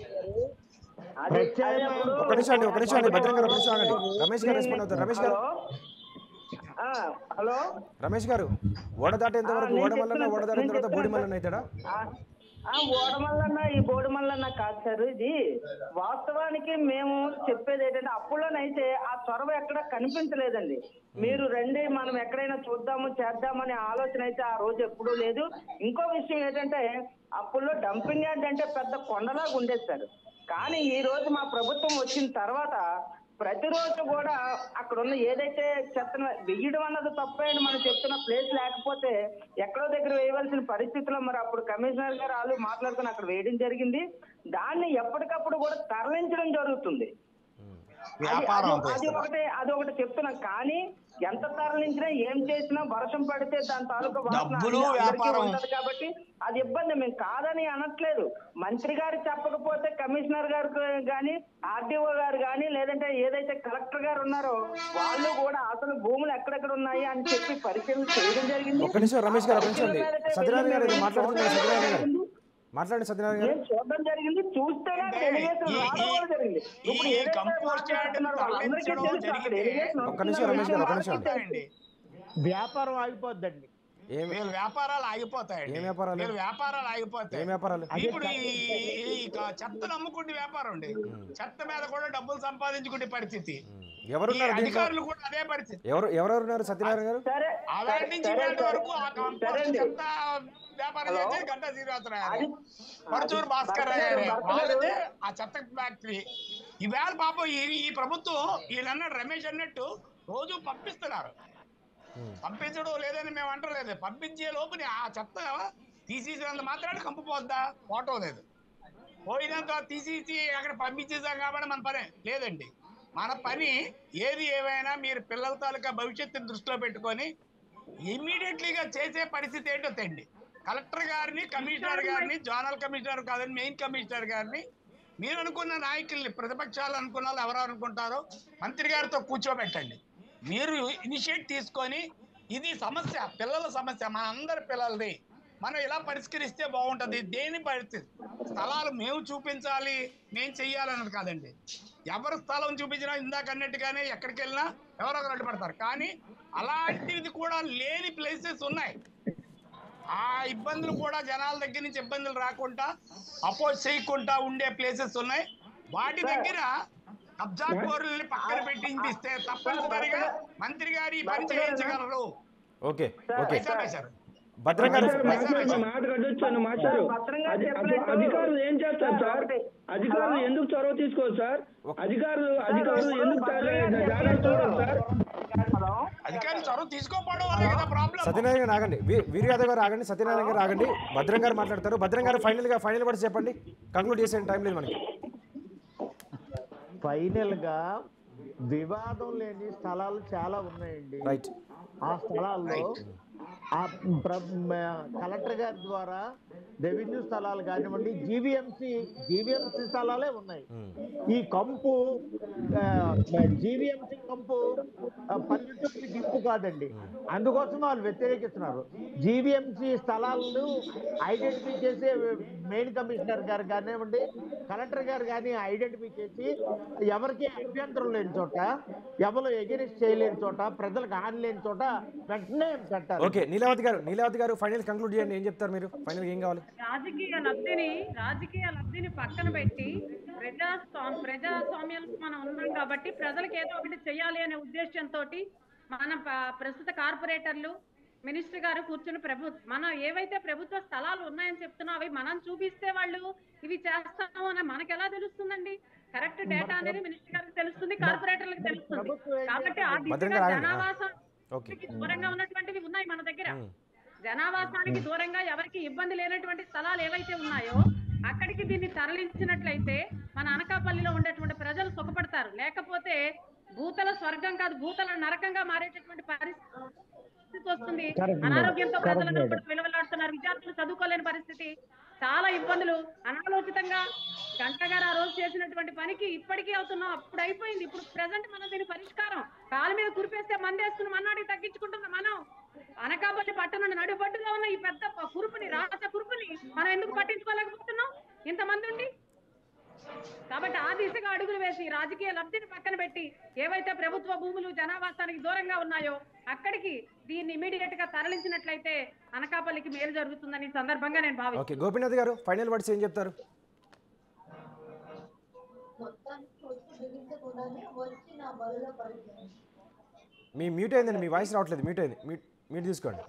ఒక నిమిషం అండి ఒక నిమిషం అండి భద్రం గారు ఒక నిమిషం ఆగండి రమేష్ గారు రెస్పాండ్ అవుతారు రమేష్ గారు
ఆ, హలో
రమేష్ గారు ఓడ దాటేంత వరకు
నేను
ఓడమల్లన్న
చెప్తున్నా,
ఓడ దాటిన
నేను
తర్వాత
చెప్తున్నా
బోడిమల్లన్న అవుతాడా
ఆ, ఆ ఓడమల్లన్న ఈ బోడిమల్లన్న కాదు సార్ ఇది వాస్తవానికి మేము చెప్పేది ఏంటంటే అప్పులోనైతే ఆ చొరవ ఎక్కడ కనిపించలేదండి మీరు రండి మనం ఎక్కడైనా చూద్దాము చేద్దామనే ఆలోచన అయితే ఆ రోజు ఎప్పుడూ లేదు ఇంకో విషయం ఏంటంటే అప్పుల్లో డంపింగ్ యార్డ్ అంటే పెద్ద కొండలాగా ఉండేది సార్ కానీ ఈ రోజు మా ప్రభుత్వం వచ్చిన తర్వాత ప్రతిరోజు కూడా అక్కడ ఉన్న ఏదైతే చెత్తను వెయ్యడం అన్నది తప్పే అని మనం చెప్తున్న ప్లేస్ లేకపోతే ఎక్కడో దగ్గర వేయవలసిన పరిస్థితిలో మరి అప్పుడు కమిషనర్ గారు వాళ్ళు మాట్లాడుకుని అక్కడ వేయడం జరిగింది దాన్ని ఎప్పటికప్పుడు కూడా తరలించడం జరుగుతుంది అది-
వ్యాపారం
అది- అది ఒకటి అది ఒకటి చెప్తున్నాం కానీ ఎంత తరలించినా ఏం చేసినా వర్షం పడితే దాని తాలూకా వాసన
డబ్బులు,
అందరికీ
వ్యాపారం.
ఉంటది కాబట్టి అది ఇబ్బంది మేము కాదని అనట్లేదు మంత్రి గారు చెప్పకపోతే కమిషనర్ గారు గాని ఆర్డీఓ గారు గాని లేదంటే ఏదైతే కలెక్టర్ గారు ఉన్నారో వాళ్ళు కూడా అసలు భూములు ఎక్కడెక్కడ ఉన్నాయి అని చెప్పి పరిశీలన చేయడం జరిగింది
ఒక్క నిమిషం రమేష్ గారు ఒక నిమిషం అండి సత్యనారాయణ గారు ఏదో మాట్లాడుతున్నారు సత్యనారాయణ గారు మాట్లాడండి సత్యనారాయణ గారు
నేను చూడడం జరిగింది చూస్తేనే
అంటే
డెలిగేషన్
ఈ-
రావడం కూడా జరిగింది
ఈ-
ఇప్పుడు
ఈ
ఏదైతే
కంపోస్ట్ యార్డ్
మాట్లాడుతున్నారో వాళ్ళందరికీ
తరలించడం
తెలుసు అక్కడ
జరిగితే
delegation
ఒక్క నిమిషం రమేష్ గారు, ఒక్క నిమిషం.
ఆగిపోతాయండి
వ్యాపారం ఆగిపోద్దండి
ఏం
వీళ్ళ వ్యాపారాలు ఆగిపోతాయండి
ఏం వ్యాపారాలు?
వీళ్ళ వ్యాపారాలు ఆగిపోతాయి
ఏం వ్యాపారాలు
ఇప్పుడు ఈ ఈ క- చెత్తను అమ్ముకుంటే వ్యాపారం అండి చెత్త మీద కూడా డబ్బులు సంపాదించుకునే పరిస్థితి ఈ
ఎవరున్నారు దీంట్లో
అధికారులు కూడా అదే పరిస్థితి
ఎవరు ఎవరెవరు ఉన్నారు సత్యనారాయణ గారు
సరే
ఆవేళ నుంచి
సరే,
ఇవాళ
సరే.
వరకు ఆ
సరే
కంపోస్ట్
అండి.
చెత్త వ్యాపారం
హలో?
చేసేది గంటా శ్రీనివాసరావు
అది-
పరచూరు భాస్కర్
భర్త గారు,
గారే.
భర్త గారు.
వాళ్ళదే ఆ చెత్త ఫ్యాక్టరీ ఈవేళ పాపం ఈ ఈ ప్రభుత్వం వీళ్ళన్నాడు రమేష్ అన్నట్టు రోజు పంపిస్తున్నారు పంపించడం లేదని మేము అంటలేదు పంపించే లోపుని ఆ చెత్త తీసేసినంత మాత్రాన్ని కంపుపోద్దా పోవటం లేదు పోయినంత తీసేసి అక్కడ పంపించేసాం కాబట్టి మన పని లేదండి మన పని ఏది ఏమైనా మీరు పిల్లల తాలూకా భవిష్యత్తుని దృష్టిలో పెట్టుకొని ఇమ్మీడియట్లీగా చేసే పరిస్థితి ఏంటో తెండి కలెక్టర్ గారిని కమిషనర్ గారిని జోనల్ కమిషనర్ కాదని మెయిన్ కమిషనర్ గారిని మీరు అనుకున్న నాయకుల్ని ప్రతిపక్షాలు అనుకున్న వాళ్ళు ఎవరు అనుకుంటారో మంత్రి గారితో కూర్చోబెట్టండి మీరు ఇనిషియేట్ తీసుకొని ఇది సమస్య పిల్లల సమస్య మన అందరి పిల్లలది మనం ఇలా పరిష్కరిస్తే బాగుంటది దేని పరిస్థితి స్థలాలు మేము చూపించాలి మేము చెయ్యాలన్నది కాదండి ఎవరు స్థలం చూపించినా ఇందాక అన్నట్టుగానే ఎక్కడికి వెళ్ళినా ఎవరో ఒకరు అడ్డుపడతారు కానీ అలాంటిది కూడా లేని ప్లేసెస్ ఉన్నాయి ఆ ఇబ్బందులు కూడా జనాల దగ్గర నుంచి ఇబ్బందులు రాకుండా అపోజ్ చేయకుండా ఉండే ప్లేసెస్ ఉన్నాయి వాటి దగ్గర కబ్జా కోరుల్ని పక్కన పెట్టింపిస్తే తప్పనిసరిగా మంత్రి గారు ఈ పని చేయించగలరు
ఓకే ఓకే
పైసా వేశారు
భద్రం గారు
మాస్టర్, మాస్టర్, మీ మాట కట్టొచ్చాను మాస్టర్
భద్రంగా
అధి- అధి-
చెప్పలేదు.
అధికారులు ఏం చేస్తారు సార్
ఒకటి.
అధికారులు ఎందుకు చొరవ తీసుకోరు సార్ అధికారులు అధికారులు ఎందుకు
భద్రంగా
జాగ్రత్త చూడరు సార్
అధికారులు చొరవ తీసుకోకపోవడం వల్ల కదా ప్రాబ్లం
సత్యనారాయణ గారు ఆగండి వీ- వీరు యాదవ్ గారు ఆగండి సత్యనారాయణ గారు ఆగండి భద్రం గారు మాట్లాడతారు భద్రం గారు ఫైనల్ గా ఫైనల్ వర్డ్స్ చెప్పండి కంక్లూడ్ చేసే టైం లేదు మనకి
ఫైనల్ గా వివాదం లేని స్థలాలు చాలా ఉన్నాయండి
రైట్
ఆ స్థలాల్లో ఆ ప్ర- మ- కలెక్టర్ గారి ద్వారా రెవెన్యూ స్థలాలు కానివ్వండి జీవీఎంసీ జీవీఎంసీ స్థలాలే ఉన్నాయి ఈ కంపు జీవీఎంసీ కంపు ఆ, పల్లెటూరికి దింపు కాదండి అందుకోసం వాళ్ళు వ్యతిరేకిస్తున్నారు జీవీఎంసీ స్థలాలను ఐడెంటిఫై చేసే మెయిన్ కమిషనర్ గారు కానివ్వండి కలెక్టర్ గారు కానీ ఐడెంటిఫై చేసి ఎవరికి అభ్యంతరం లేని చోట ఎవరు ఎగెనిస్ట్ చేయలేని చోట ప్రజలకు హాని లేని చోట వెంటనే పెట్టాలి
ఓకే నీలావతి గారు నీలావతి గారు ఫైనల్ కంక్లూడ్ చేయండి ఏం చెప్తారు మీరు ఫైనల్ ఏం కావాలి
రాజకీయ లబ్ధిని రాజకీయ లబ్ధిని పక్కన పెట్టి ప్రజాస్వామ్ ప్రజాస్వామ్యంలో మనం ఉన్నాం కాబట్టి ప్రజలకు ఏదో ఒకటి చేయాలి అనే ఉద్దేశంతో మన ప- ప్రస్తుత కార్పొరేటర్లు మినిస్టర్ గారు కూర్చుని ప్రభు మనం ఏవైతే ప్రభుత్వ స్థలాలు ఉన్నాయని చెప్తున్నా అవి మనం చూపిస్తే వాళ్ళు ఇవి చేస్తాము అని మనకు ఎలా తెలుస్తుందండి కరెక్ట్ డేటా అనేది మినిస్టర్ గారికి తెలుస్తుంది కార్పొరేటర్లకు తెలుస్తుంది
ప్రభుత్వం ఏం
కాబట్టి ఆ
భద్రంగా
దిశగా
రాగండి.
జనావాసం
ఓకే
దూరంగా ఉన్నటువంటివి ఉన్నాయి మన దగ్గర
ఉమ్.
జనావాసానికి దూరంగా ఎవరికి ఇబ్బంది లేనటువంటి స్థలాలు ఏవైతే ఉన్నాయో అక్కడికి దీన్ని తరలించినట్లయితే మన అనకాపల్లిలో ఉండేటువంటి ప్రజలు సుఖపడతారు లేకపోతే భూతల స్వర్గం కాదు భూతల నరకంగా మారేటటువంటి పరిస్థితి వస్తుంది
Correct, madam.
అనారోగ్యంతో
Correct,
ప్రజలు
madam.
విలువలాడుతున్నారు విద్యార్థులు చదువుకోలేని పరిస్థితి చాలా ఇబ్బందులు అనాలోచితంగా గంట గారు ఆ రోజు చేసినటువంటి పనికి ఇప్పటికీ అవుతున్నాం అప్పుడు అయిపోయింది ఇప్పుడు ప్రజెంట్ మనం దీని పరిష్కారం కాలు మీద కురిపేస్తే మందేసుకుని మన్నాడికి తగ్గించుకుంటున్నాం మనం అనకాపల్లి పట్టణం నడుబడ్డుగా ఉన్న ఈ పెద్ద ప- కురుపుని రాత కురుపుని మనం ఎందుకు పట్టించుకోలేకపోతున్నాం ఇంతమంది ఉండి కాబట్టి ఆ దిశగా అడుగులు వేసి రాజకీయ లబ్ధిని పక్కన పెట్టి ఏవైతే ప్రభుత్వ భూములు జనావాసానికి దూరంగా ఉన్నాయో అక్కడికి దీన్ని ఇమీడియట్ గా తరలించినట్లయితే అనకాపల్లికి మేలు జరుగుతుందని ఈ సందర్భంగా నేను భావిస్తున్నాను
ఓకే గోపీనాథ్ గారు ఫైనల్ వర్డ్స్ ఏం చెప్తారు మీ మ్యూట్ అయిందండి మీ వాయిస్ రావట్లేదు మ్యూట్ అయింది మ్యూట్ మ్యూట్ తీసుకోండి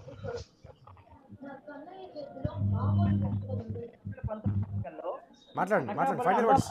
మాట్లాడండి మాట్లాడండి ఫైనల్ వర్డ్స్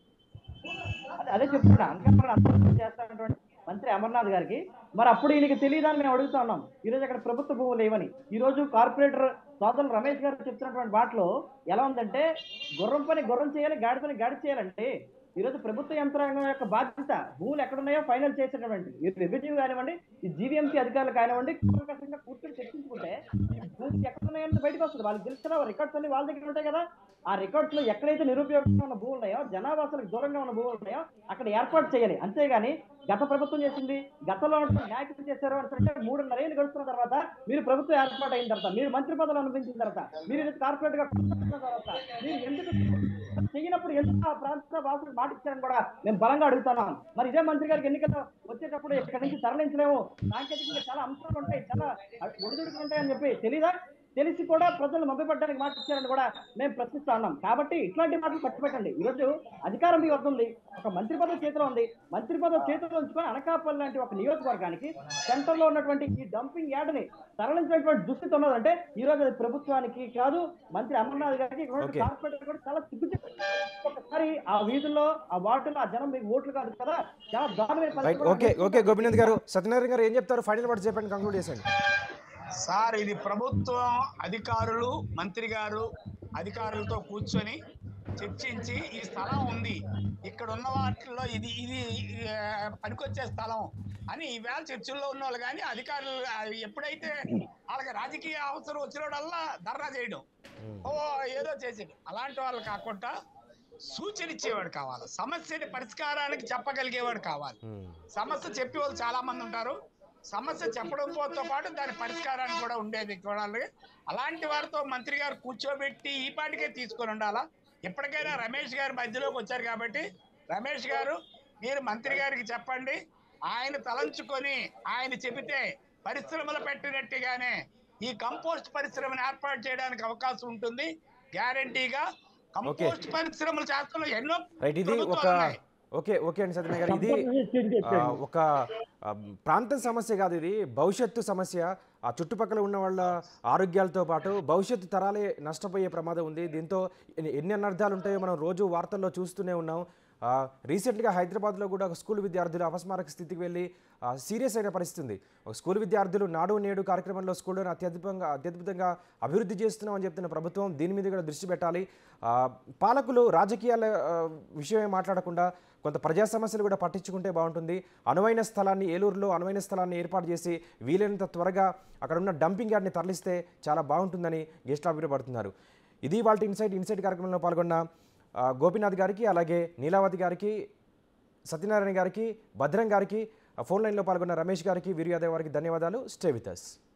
అదే- అదే చెప్తున్నా అనకాపల్లి అభివృద్ధి చేస్తానటువంటి మంత్రి అమర్నాథ్ గారికి మరి అప్పుడు ఈయనకి తెలియదని మేము అడుగుతా ఉన్నాం ఈ రోజు అక్కడ ప్రభుత్వ భూములు లేవని ఈ రోజు కార్పొరేటర్ సోదరులు రమేష్ గారు చెప్తున్నటువంటి వాటిలో ఎలా ఉందంటే గుర్రం పని గుర్రం చేయాలి గాడి పని గాడి చేయాలంటే ఈ రోజు ప్రభుత్వ యంత్రాంగం యొక్క బాధ్యత భూములు ఎక్కడున్నాయో ఫైనల్ చేసేటటువంటి ఈ రెవెన్యూ కానివ్వండి ఈ జీవీఎంసీ అధికారులు కానివ్వండి కూలంకషంగా కూర్చొని చర్చించుకుంటే ఈ భూములు ఎక్కడున్నాయని బయటకు వస్తుంది వాళ్ళకి తెలుస్తున్న రికార్డ్స్ అన్ని వాళ్ళ దగ్గర ఉంటాయి కదా ఆ రికార్డ్స్ లో ఎక్కడైతే నిరుపయోగంగా ఉన్న భూములు ఉన్నాయో జనావాసాలకు దూరంగా ఉన్న భూములు ఉన్నాయో అక్కడ ఏర్పాటు చేయాలి అంతేగాని గత ప్రభుత్వం చేసింది గతంలో ఉన్నటువంటి నాయకులు చేశారు అంటే మూడున్నర ఏళ్ళు గడుస్తున్న తర్వాత మీరు ప్రభుత్వం ఏర్పాటు అయిన తర్వాత మీరు మంత్రి పదవులు అనుభవించిన తర్వాత మీరు ఇది కార్పొరేట్ గా కూర్చున్న తర్వాత మీరు ఎందుకు చెయ్యినప్పుడు ఎందుకు ఆ ప్రాంత వాసులు మాట ఇచ్చారని కూడా నేను బలంగా అడుగుతున్నాను మరి ఇదే మంత్రి గారికి ఎన్నికలు వచ్చేటప్పుడు ఇక్కడి నుంచి తరలించలేము సాంకేతికంగా చాలా అంశాలు ఉంటాయి చాలా ఒడిదుడుకులు ఉంటాయని చెప్పి తెలీదా తెలిసి కూడా ప్రజలు మభ్యపడడానికి మాట ఇచ్చారని కూడా మేము ప్రశ్నిస్తా ఉన్నాం కాబట్టి ఇట్లాంటి మాటలు పట్టుపెట్టండి ఈరోజు అధికారం మీ వద్ద ఉంది ఒక మంత్రి పదవి చేతిలో ఉంది మంత్రి పదవి చేతిలో ఉంచుకొని అనకాపల్లి లాంటి ఒక నియోజకవర్గానికి సెంటర్ లో ఉన్నటువంటి ఈ డంపింగ్ యార్డ్ ని తరలించినటువంటి దుస్థితి ఉన్నదంటే ఈ రోజు అది ప్రభుత్వానికి కాదు మంత్రి అమర్నాథ్ గారికి ఇక్కడ
Okay.
కార్పొరేటర్ కూడా చాలా సిగ్గు ఒకసారి ఆ వీధుల్లో ఆ వార్డులో ఆ జనం మీకు ఓట్లు కాదు కదా చాలా దారుణమైన
రైట్
పరిస్థితి
ఓకే ఓకే గోపీనాథ్ గారు సత్యనారాయణ గారు ఏం చెప్తారు ఫైనల్ వర్డ్స్ చెప్పండి కంక్లూడ్ చేసేయండి
సార్ ఇది ప్రభుత్వం అధికారులు మంత్రి గారు అధికారులతో కూర్చొని చర్చించి ఈ స్థలం ఉంది ఇక్కడ ఉన్న వాటిల్లో ఇది ఇది ఆ, పనికొచ్చే స్థలం అని ఈవేళ చర్చల్లో ఉన్న వాళ్ళు కానీ అధికారులు ఆ, ఎప్పుడైతే వాళ్ళకి రాజకీయ అవసరం వచ్చినోడల్లా ధర్నా చేయడం ఓ ఏదో చేసేది అలాంటి వాళ్ళు కాకుండా సూచన ఇచ్చేవాడు కావాలి సమస్యని పరిష్కారానికి చెప్పగలిగేవాడు కావాలి సమస్య చెప్పే వాళ్ళు చాలా మంది ఉంటారు సమస్య చెప్పడంతో పాటు దాని పరిష్కారాన్ని కూడా ఉండేది చూడాలి అలాంటి వారితో మంత్రి గారు కూర్చోబెట్టి ఈ పాటికే తీసుకొని ఉండాలా ఇప్పటికైనా రమేష్ గారు మధ్యలోకి వచ్చారు కాబట్టి రమేష్ గారు మీరు మంత్రి గారికి చెప్పండి ఆయన తలంచుకొని ఆయన చెబితే పరిశ్రమలు పెట్టినట్టుగానే ఈ కంపోస్ట్ పరిశ్రమను ఏర్పాటు చేయడానికి అవకాశం ఉంటుంది గ్యారంటీగా కంపోస్ట్ పరిశ్రమలు చేస్తున్న ఎన్నో
రైట్ ఇది
ప్రభుత్వాలు
ఒక
ఉన్నాయి.
ఓకే ఓకే అండి సత్యనారాయణ గారు ఇది
సంపద సృష్టించే
ఆ, ఒక ఆ, ప్రాంతం సమస్య కాదు ఇది భవిష్యత్తు సమస్య ఆ చుట్టుపక్కల ఉన్న వాళ్ళ ఆరోగ్యాలతో పాటు భవిష్యత్తు తరాలే నష్టపోయే ప్రమాదం ఉంది దీంతో ఎన్ని- ఎన్ని అనర్థాలు ఉంటాయో మనం రోజు వార్తల్లో చూస్తూనే ఉన్నాం ఆ, రీసెంట్గా హైదరాబాద్లో కూడా ఒక స్కూల్ విద్యార్థులు అపస్మారక స్థితికి వెళ్ళి ఆ, సీరియస్ అయిన పరిస్థితి ఉంది ఒక స్కూల్ విద్యార్థులు నాడు నేడు కార్యక్రమంలో స్కూళ్ళను అత్యద్భుతంగా అత్యద్భుతంగా అభివృద్ధి చేస్తున్నామని చెప్తున్న ప్రభుత్వం దీని మీద కూడా దృష్టి పెట్టాలి ఆ, పాలకులు రాజకీయాల ఆ, విషయమే మాట్లాడకుండా కొంత ప్రజా సమస్యలు కూడా పట్టించుకుంటే బాగుంటుంది అనువైన స్థలాన్ని ఏలూరులో అనువైన స్థలాన్ని ఏర్పాటు చేసి వీలైనంత త్వరగా అక్కడ ఉన్న డంపింగ్ యార్డ్ని తరలిస్తే చాలా బాగుంటుందని గెస్ట్లు అభిప్రాయపడుతున్నారు ఇది వాళ్ళ ఇన్సైట్ ఇన్సైట్ కార్యక్రమంలో పాల్గొన్న ఆ, గోపీనాథ్ గారికి అలాగే నీలావతి గారికి సత్యనారాయణ గారికి భద్రం గారికి ఆ, ఫోన్ లైన్లో పాల్గొన్న రమేష్ గారికి వీర్యాదవ్ గారికి ధన్యవాదాలు స్టే విత్ అస్